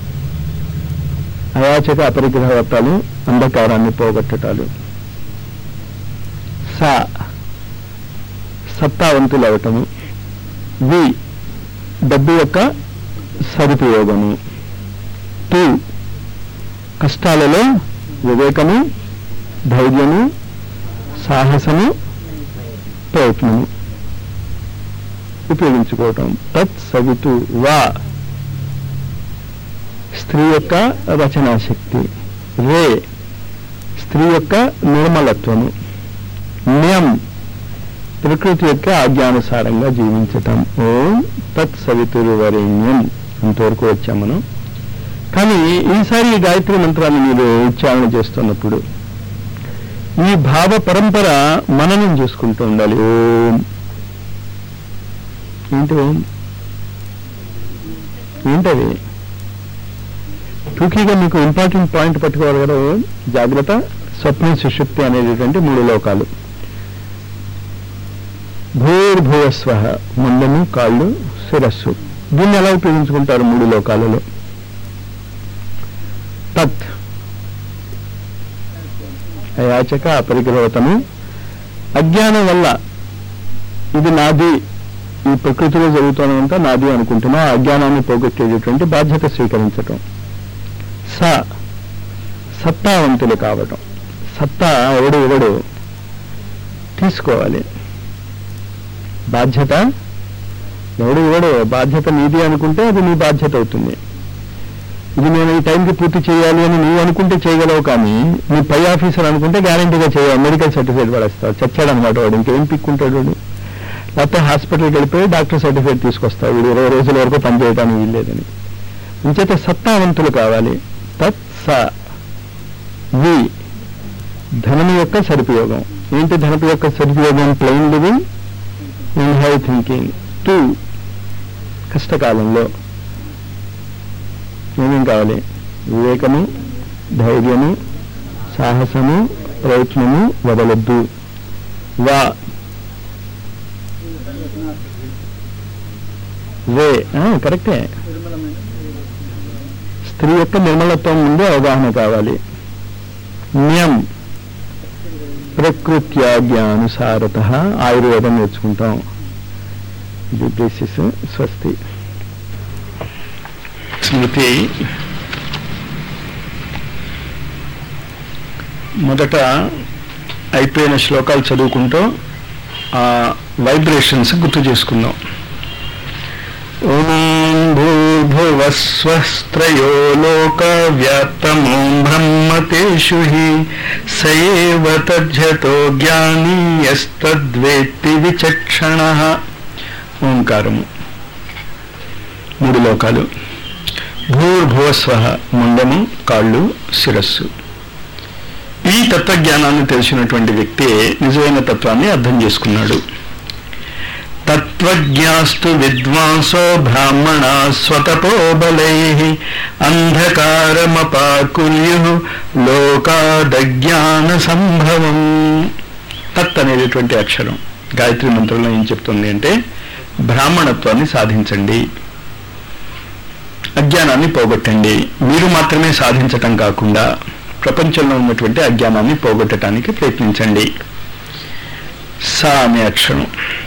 అయాచక అపరిగ్రహవత్తాలు అంధకారాన్ని పోగొట్టటాలు స సత్తావంతులు అవటము వి డబ్బు యొక్క సదుపయోగము టూ కష్టాలలో వివేకము ధైర్యము సాహసము ప్రయత్నము ఉపయోగించుకోవటం తత్ సవితు వా స్త్రీ యొక్క రచనాశక్తి రే స్త్రీ యొక్క నిర్మలత్వము నియం ప్రకృతి యొక్క ఆజ్ఞానుసారంగా జీవించటం ఓం తత్ సవితురు వరేణ్యం అంతవరకు వచ్చాం మనం కానీ ఈసారి ఈ గాయత్రి మంత్రాన్ని మీరు ఉచ్చారణ చేస్తున్నప్పుడు ఈ భావ పరంపర మననం చేసుకుంటూ ఉండాలి ఓం ఏంటి ఓం ఏంటది టూకీగా మీకు ఇంపార్టెంట్ పాయింట్ పట్టుకోవాలి కదా ఓం జాగ్రత్త స్వప్న సుషుప్తి అనేటటువంటి మూడు లోకాలు భూర్భువస్వ ముండము కాళ్ళు శిరస్సు దీన్ని ఎలా ఉపయోగించుకుంటారు మూడు లోకాలలో తత్ యాచక అపరిగ్రహతము అజ్ఞానం వల్ల ఇది నాది ఈ ప్రకృతిలో జరుగుతున్నంతా నాది అనుకుంటున్నా ఆ అజ్ఞానాన్ని పోగొట్టేటటువంటి బాధ్యత స్వీకరించటం స సత్తావంతులు కావటం సత్తా ఎవడు ఎవడు తీసుకోవాలి బాధ్యత ఎవడు ఎవడు బాధ్యత నీది అనుకుంటే అది నీ బాధ్యత అవుతుంది ఇది నేను ఈ టైంకి పూర్తి చేయాలి అని నువ్వు అనుకుంటే చేయగలవు కానీ నీ పై ఆఫీసర్ అనుకుంటే గ్యారంటీగా చేయాలి మెడికల్ సర్టిఫికేట్ పడేస్తావు చచ్చాడు అనమాట వాడు ఇంకేం పిక్కుంటాడు వాడు లేకపోతే హాస్పిటల్కి వెళ్ళిపోయి డాక్టర్ సర్టిఫికేట్ తీసుకొస్తావు వీడు ఇరవై రోజుల వరకు పనిచేయడానికి వీల్లేదని ఇంచేత సత్తావంతులు కావాలి తత్ స వి ధనము యొక్క సదుపయోగం ఏంటి ధనపు యొక్క సదుపయోగం plain living and high thinking two కష్టకాలంలో ఏమేం కావాలి వివేకము ధైర్యము సాహసము ప్రయత్నము వదలొద్దు వా వే ఆ, కరెక్టే స్త్రీ యొక్క నిర్మలత్వం ముందు అవగాహన కావాలి న్యం ప్రకృత్యాజ్ఞానుసారత ఆయుర్వేదం నేర్చుకుంటాం ఇది బేసిస్ స్వస్తి స్మృతి మొదట అయిపోయిన శ్లోకాలు చదువుకుంటూ ఆ వైబ్రేషన్స్ గుర్తు చేసుకుందాం ఓం భూర్భువస్వస్త్రయో లోక వ్యాప్తమో బ్రహ్మతేషు హి సయేవ తజ్జతో జ్ఞాని యస్తద్వేత్తి విచక్షణ ఓంకారము మూడు లోకాలు భూర్భువస్వ ముండము కాళ్ళు శిరస్సు ఈ తత్వజ్ఞానాన్ని తెలిసినటువంటి వ్యక్తి నిజమైన తత్వాన్ని అర్థం చేసుకున్నాడు తత్వజ్ఞాస్తు విద్వాంసో బ్రాహ్మణ స్వతపోబలై అంధకారమపాకుల్యు లోకాదజ్ఞాన సంభవం తత్ అనేటటువంటి అక్షరం గాయత్రి మంత్రంలో ఏం చెప్తుంది అంటే బ్రాహ్మణత్వాన్ని సాధించండి అజ్ఞానాన్ని పోగొట్టండి మీరు మాత్రమే సాధించటం కాకుండా ప్రపంచంలో ఉన్నటువంటి అజ్ఞానాన్ని పోగొట్టడానికి ప్రయత్నించండి సా అనే అక్షరం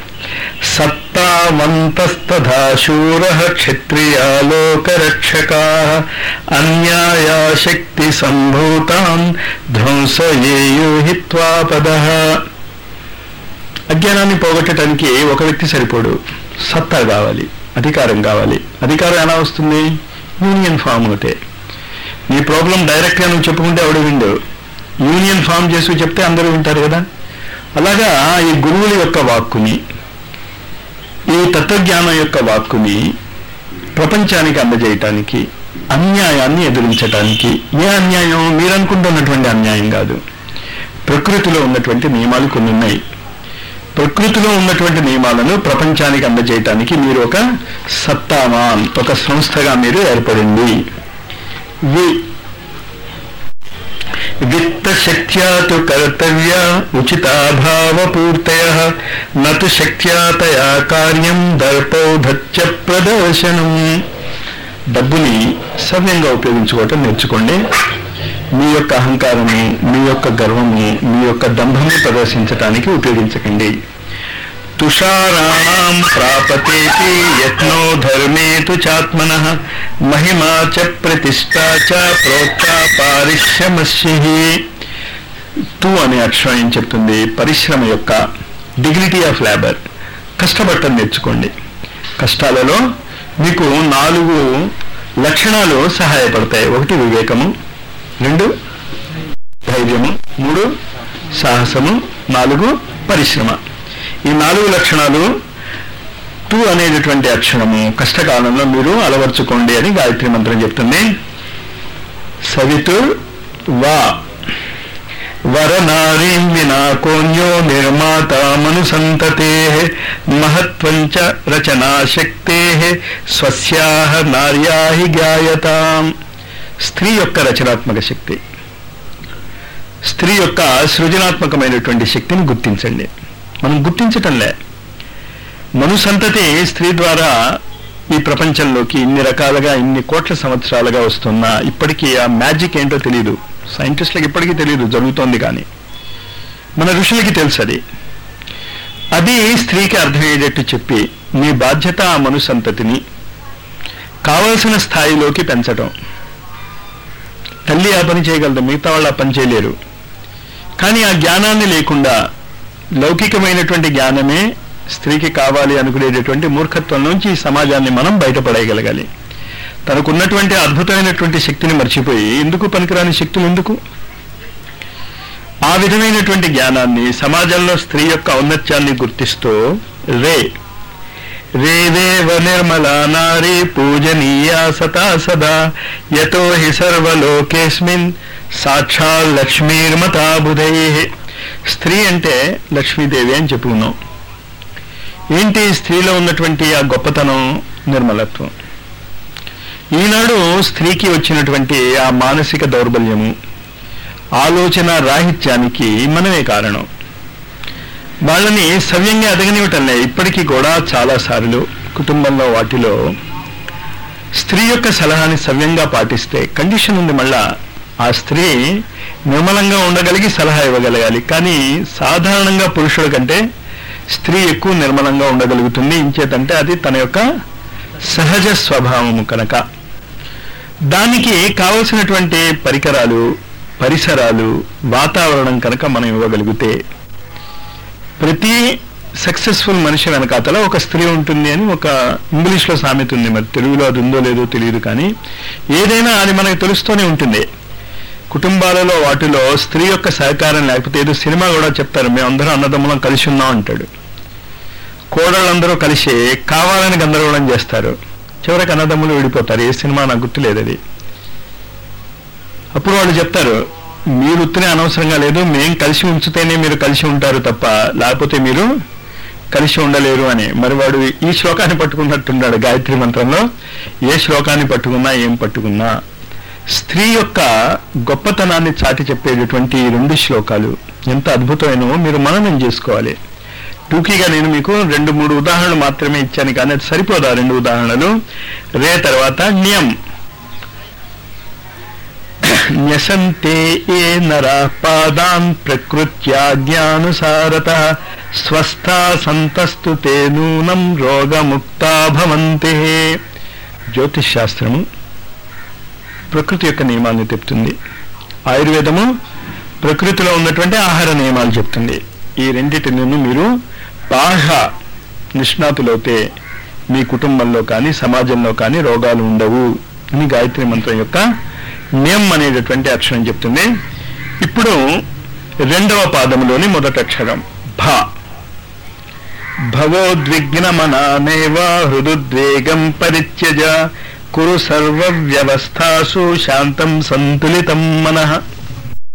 సత్తావంతస్తథా శూర క్షత్రియాలోకరక్షకా అన్యాయా శక్తి సంభూతాన్ ధ్వంసయేయు హిత్వాపద అజ్ఞానాన్ని పోగొట్టడానికి ఒక వ్యక్తి సరిపోడు సత్తా కావాలి అధికారం కావాలి అధికారం ఎలా వస్తుంది యూనియన్ ఫామ్ అవుతే నీ ప్రాబ్లం డైరెక్ట్గా నువ్వు చెప్పుకుంటే ఎవడు విండు యూనియన్ ఫామ్ చేసి చెప్తే అందరూ వింటారు కదా అలాగా ఈ గురువుల యొక్క వాక్కుని ఈ తత్వజ్ఞానం యొక్క వాక్కుని ప్రపంచానికి అందజేయటానికి అన్యాయాన్ని ఎదిరించటానికి ఏ అన్యాయం మీరు అనుకుంటున్నటువంటి అన్యాయం కాదు ప్రకృతిలో ఉన్నటువంటి నియమాలు కొన్ని ఉన్నాయి ప్రకృతిలో ఉన్నటువంటి నియమాలను ప్రపంచానికి అందజేయటానికి మీరు ఒక సత్తామాన్ ఒక సంస్థగా మీరు ఏర్పడింది వి విత్తశక్త్యా తు కర్తవ్య ఉచితాభావపూర్తయ నతు శక్త్యా తయా కార్యం దర్పౌధత్య ప్రదర్శనం డబ్బుని సవ్యంగా ఉపయోగించుకోవటం నేర్చుకోండి మీ యొక్క అహంకారము మీ యొక్క గర్వము మీ యొక్క దంభము ప్రదర్శించటానికి ఉపయోగించకండి తుషారాణం ప్రాపతేతి యత్నో ధర్మే తు చాత్మన మహిమా చ ప్రతిష్టా చ ప్రోక్త పారిశ్రమస్య తు అనే అక్షరం ఏం చెప్తుంది పరిశ్రమ యొక్క డిగ్నిటీ ఆఫ్ లేబర్ కష్టపడటం నేర్చుకోండి కష్టాలలో మీకు నాలుగు లక్షణాలు సహాయపడతాయి ఒకటి వివేకము రెండు ధైర్యము మూడు సాహసము నాలుగు పరిశ్రమ ఈ నాలుగు లక్షణాలు టూ అనేటటువంటి అక్షరము కష్టకాలంలో మీరు అలవర్చుకోండి అని గాయత్రి మంత్రం చెప్తుంది సవితుర్ వా వరనారీం వినా కోన్యో నిర్మాత మనుసంతతే మహత్వంచ రచనాశక్తే స్వస్యా నార్యా హి జ్ఞాయతాం స్త్రీ యొక్క రచనాత్మక శక్తి స్త్రీ యొక్క సృజనాత్మకమైనటువంటి శక్తిని గుర్తించండి మనం గుర్తించటంలే మనుసంతతి స్త్రీ ద్వారా ఈ ప్రపంచంలోకి ఇన్ని రకాలుగా ఇన్ని కోట్ల సంవత్సరాలుగా వస్తున్న ఇప్పటికీ ఆ మ్యాజిక్ ఏంటో తెలియదు సైంటిస్టులకు ఇప్పటికీ తెలియదు జరుగుతోంది కానీ మన ఋషులకి తెలుసు అది అది స్త్రీకి అర్థమయ్యేటట్టు చెప్పి నీ బాధ్యత ఆ మనుసంతతిని కావలసిన స్థాయిలోకి పెంచటం తల్లి ఆ పని చేయగలదు మిగతా వాళ్ళు ఆ పని చేయలేరు కానీ ఆ జ్ఞానాన్ని లేకుండా లౌకికమైనటువంటి జ్ఞానమే స్త్రీకి కావాలి అనుకునేటటువంటి మూర్ఖత్వం నుంచి ఈ సమాజాన్ని మనం బయటపడేయగలగాలి తనకున్నటువంటి అద్భుతమైనటువంటి శక్తిని మర్చిపోయి ఎందుకు పనికిరాని శక్తులు ఎందుకు ఆ విధమైనటువంటి జ్ఞానాన్ని సమాజంలో స్త్రీ యొక్క ఔన్నత్యాన్ని గుర్తిస్తూ రే రేదేవ నిర్మలా నారీ పూజనీయా సతా సదా యతో హి సర్వలోకేస్మిన్ సాక్షాల్ లక్ష్మీర్మతా బుధై స్త్రీ అంటే లక్ష్మీదేవి అని చెప్పుకున్నాం ఏంటి స్త్రీలో ఉన్నటువంటి ఆ గొప్పతనం నిర్మలత్వం ఈనాడు స్త్రీకి వచ్చినటువంటి ఆ మానసిక దౌర్బల్యము ఆలోచన రాహిత్యానికి మనమే కారణం వాళ్ళని సవ్యంగా ఎదగనివ్వటంలే ఇప్పటికీ కూడా చాలా సార్లు కుటుంబంలో వాటిలో స్త్రీ యొక్క సలహాని సవ్యంగా పాటిస్తే కండిషన్ ఉంది మళ్ళా ఆ స్త్రీ నిర్మలంగా ఉండగలిగి సలహా ఇవ్వగలగాలి కానీ సాధారణంగా పురుషుల కంటే స్త్రీ ఎక్కువ నిర్మలంగా ఉండగలుగుతుంది ఇంచేతంటే అది తన యొక్క సహజ స్వభావము కనుక దానికి కావలసినటువంటి పరికరాలు పరిసరాలు వాతావరణం కనుక మనం ఇవ్వగలిగితే ప్రతి సక్సెస్ఫుల్ మనిషి వెనకాతల ఒక స్త్రీ ఉంటుంది అని ఒక ఇంగ్లీష్లో సామెత ఉంది మరి తెలుగులో అది ఉందో లేదో తెలియదు కానీ ఏదైనా అది మనకు తెలుస్తూనే ఉంటుంది కుటుంబాలలో వాటిలో స్త్రీ యొక్క సహకారం లేకపోతే ఏదో సినిమా కూడా చెప్తారు మేమందరం అన్నదమ్ములం కలిసి ఉన్నాం అంటాడు కోడళ్ళందరూ కలిసి కావాలని గందరగోళం చేస్తారు చివరికి అన్నదమ్ములు విడిపోతారు ఏ సినిమా నాకు గుర్తులేదు అది అప్పుడు వాళ్ళు చెప్తారు మీరు ఉత్తనే అనవసరంగా లేదు మేం కలిసి ఉంచితేనే మీరు కలిసి ఉంటారు తప్ప లేకపోతే మీరు కలిసి ఉండలేరు అని మరి వాడు ఈ శ్లోకాన్ని పట్టుకున్నట్టున్నాడు గాయత్రి మంత్రంలో ఏ శ్లోకాన్ని పట్టుకున్నా ఏం పట్టుకున్నా స్త్రీ యొక్క గొప్పతనాన్ని చాటి చెప్పేటటువంటి ఈ రెండు శ్లోకాలు ఎంత అద్భుతమైనవో మీరు మననం చేసుకోవాలి టూకీగా నేను మీకు రెండు మూడు ఉదాహరణలు మాత్రమే ఇచ్చాను కానీ అది సరిపోదా రెండు ఉదాహరణలు రే తర్వాత ణ్యం న్యసంతే ఏ నరా పాదాన్ ప్రకృత్యా జ్ఞానుసారత స్వస్థా సంతస్తు తే నూనం రోగముక్తా భవంతే జ్యోతిష్ శాస్త్రము ప్రకృతి యొక్క నియమాన్ని చెప్తుంది ఆయుర్వేదము ప్రకృతిలో ఉన్నటువంటి ఆహార నియమాలు చెప్తుంది ఈ రెండింటిని మీరు బాగా నిష్ణాతులవుతే మీ కుటుంబంలో కానీ సమాజంలో కానీ రోగాలు ఉండవు అని గాయత్రి మంత్రం యొక్క నియం అనేటటువంటి అక్షరం చెప్తుంది ఇప్పుడు రెండవ పాదములోని మొదటి అక్షరం భ భవోద్విగ్నమనానేవ హృదుద్వేగం పరిత్యజ కురు సర్వ వ్యవస్థాసు శాంతం సంతులితం మనః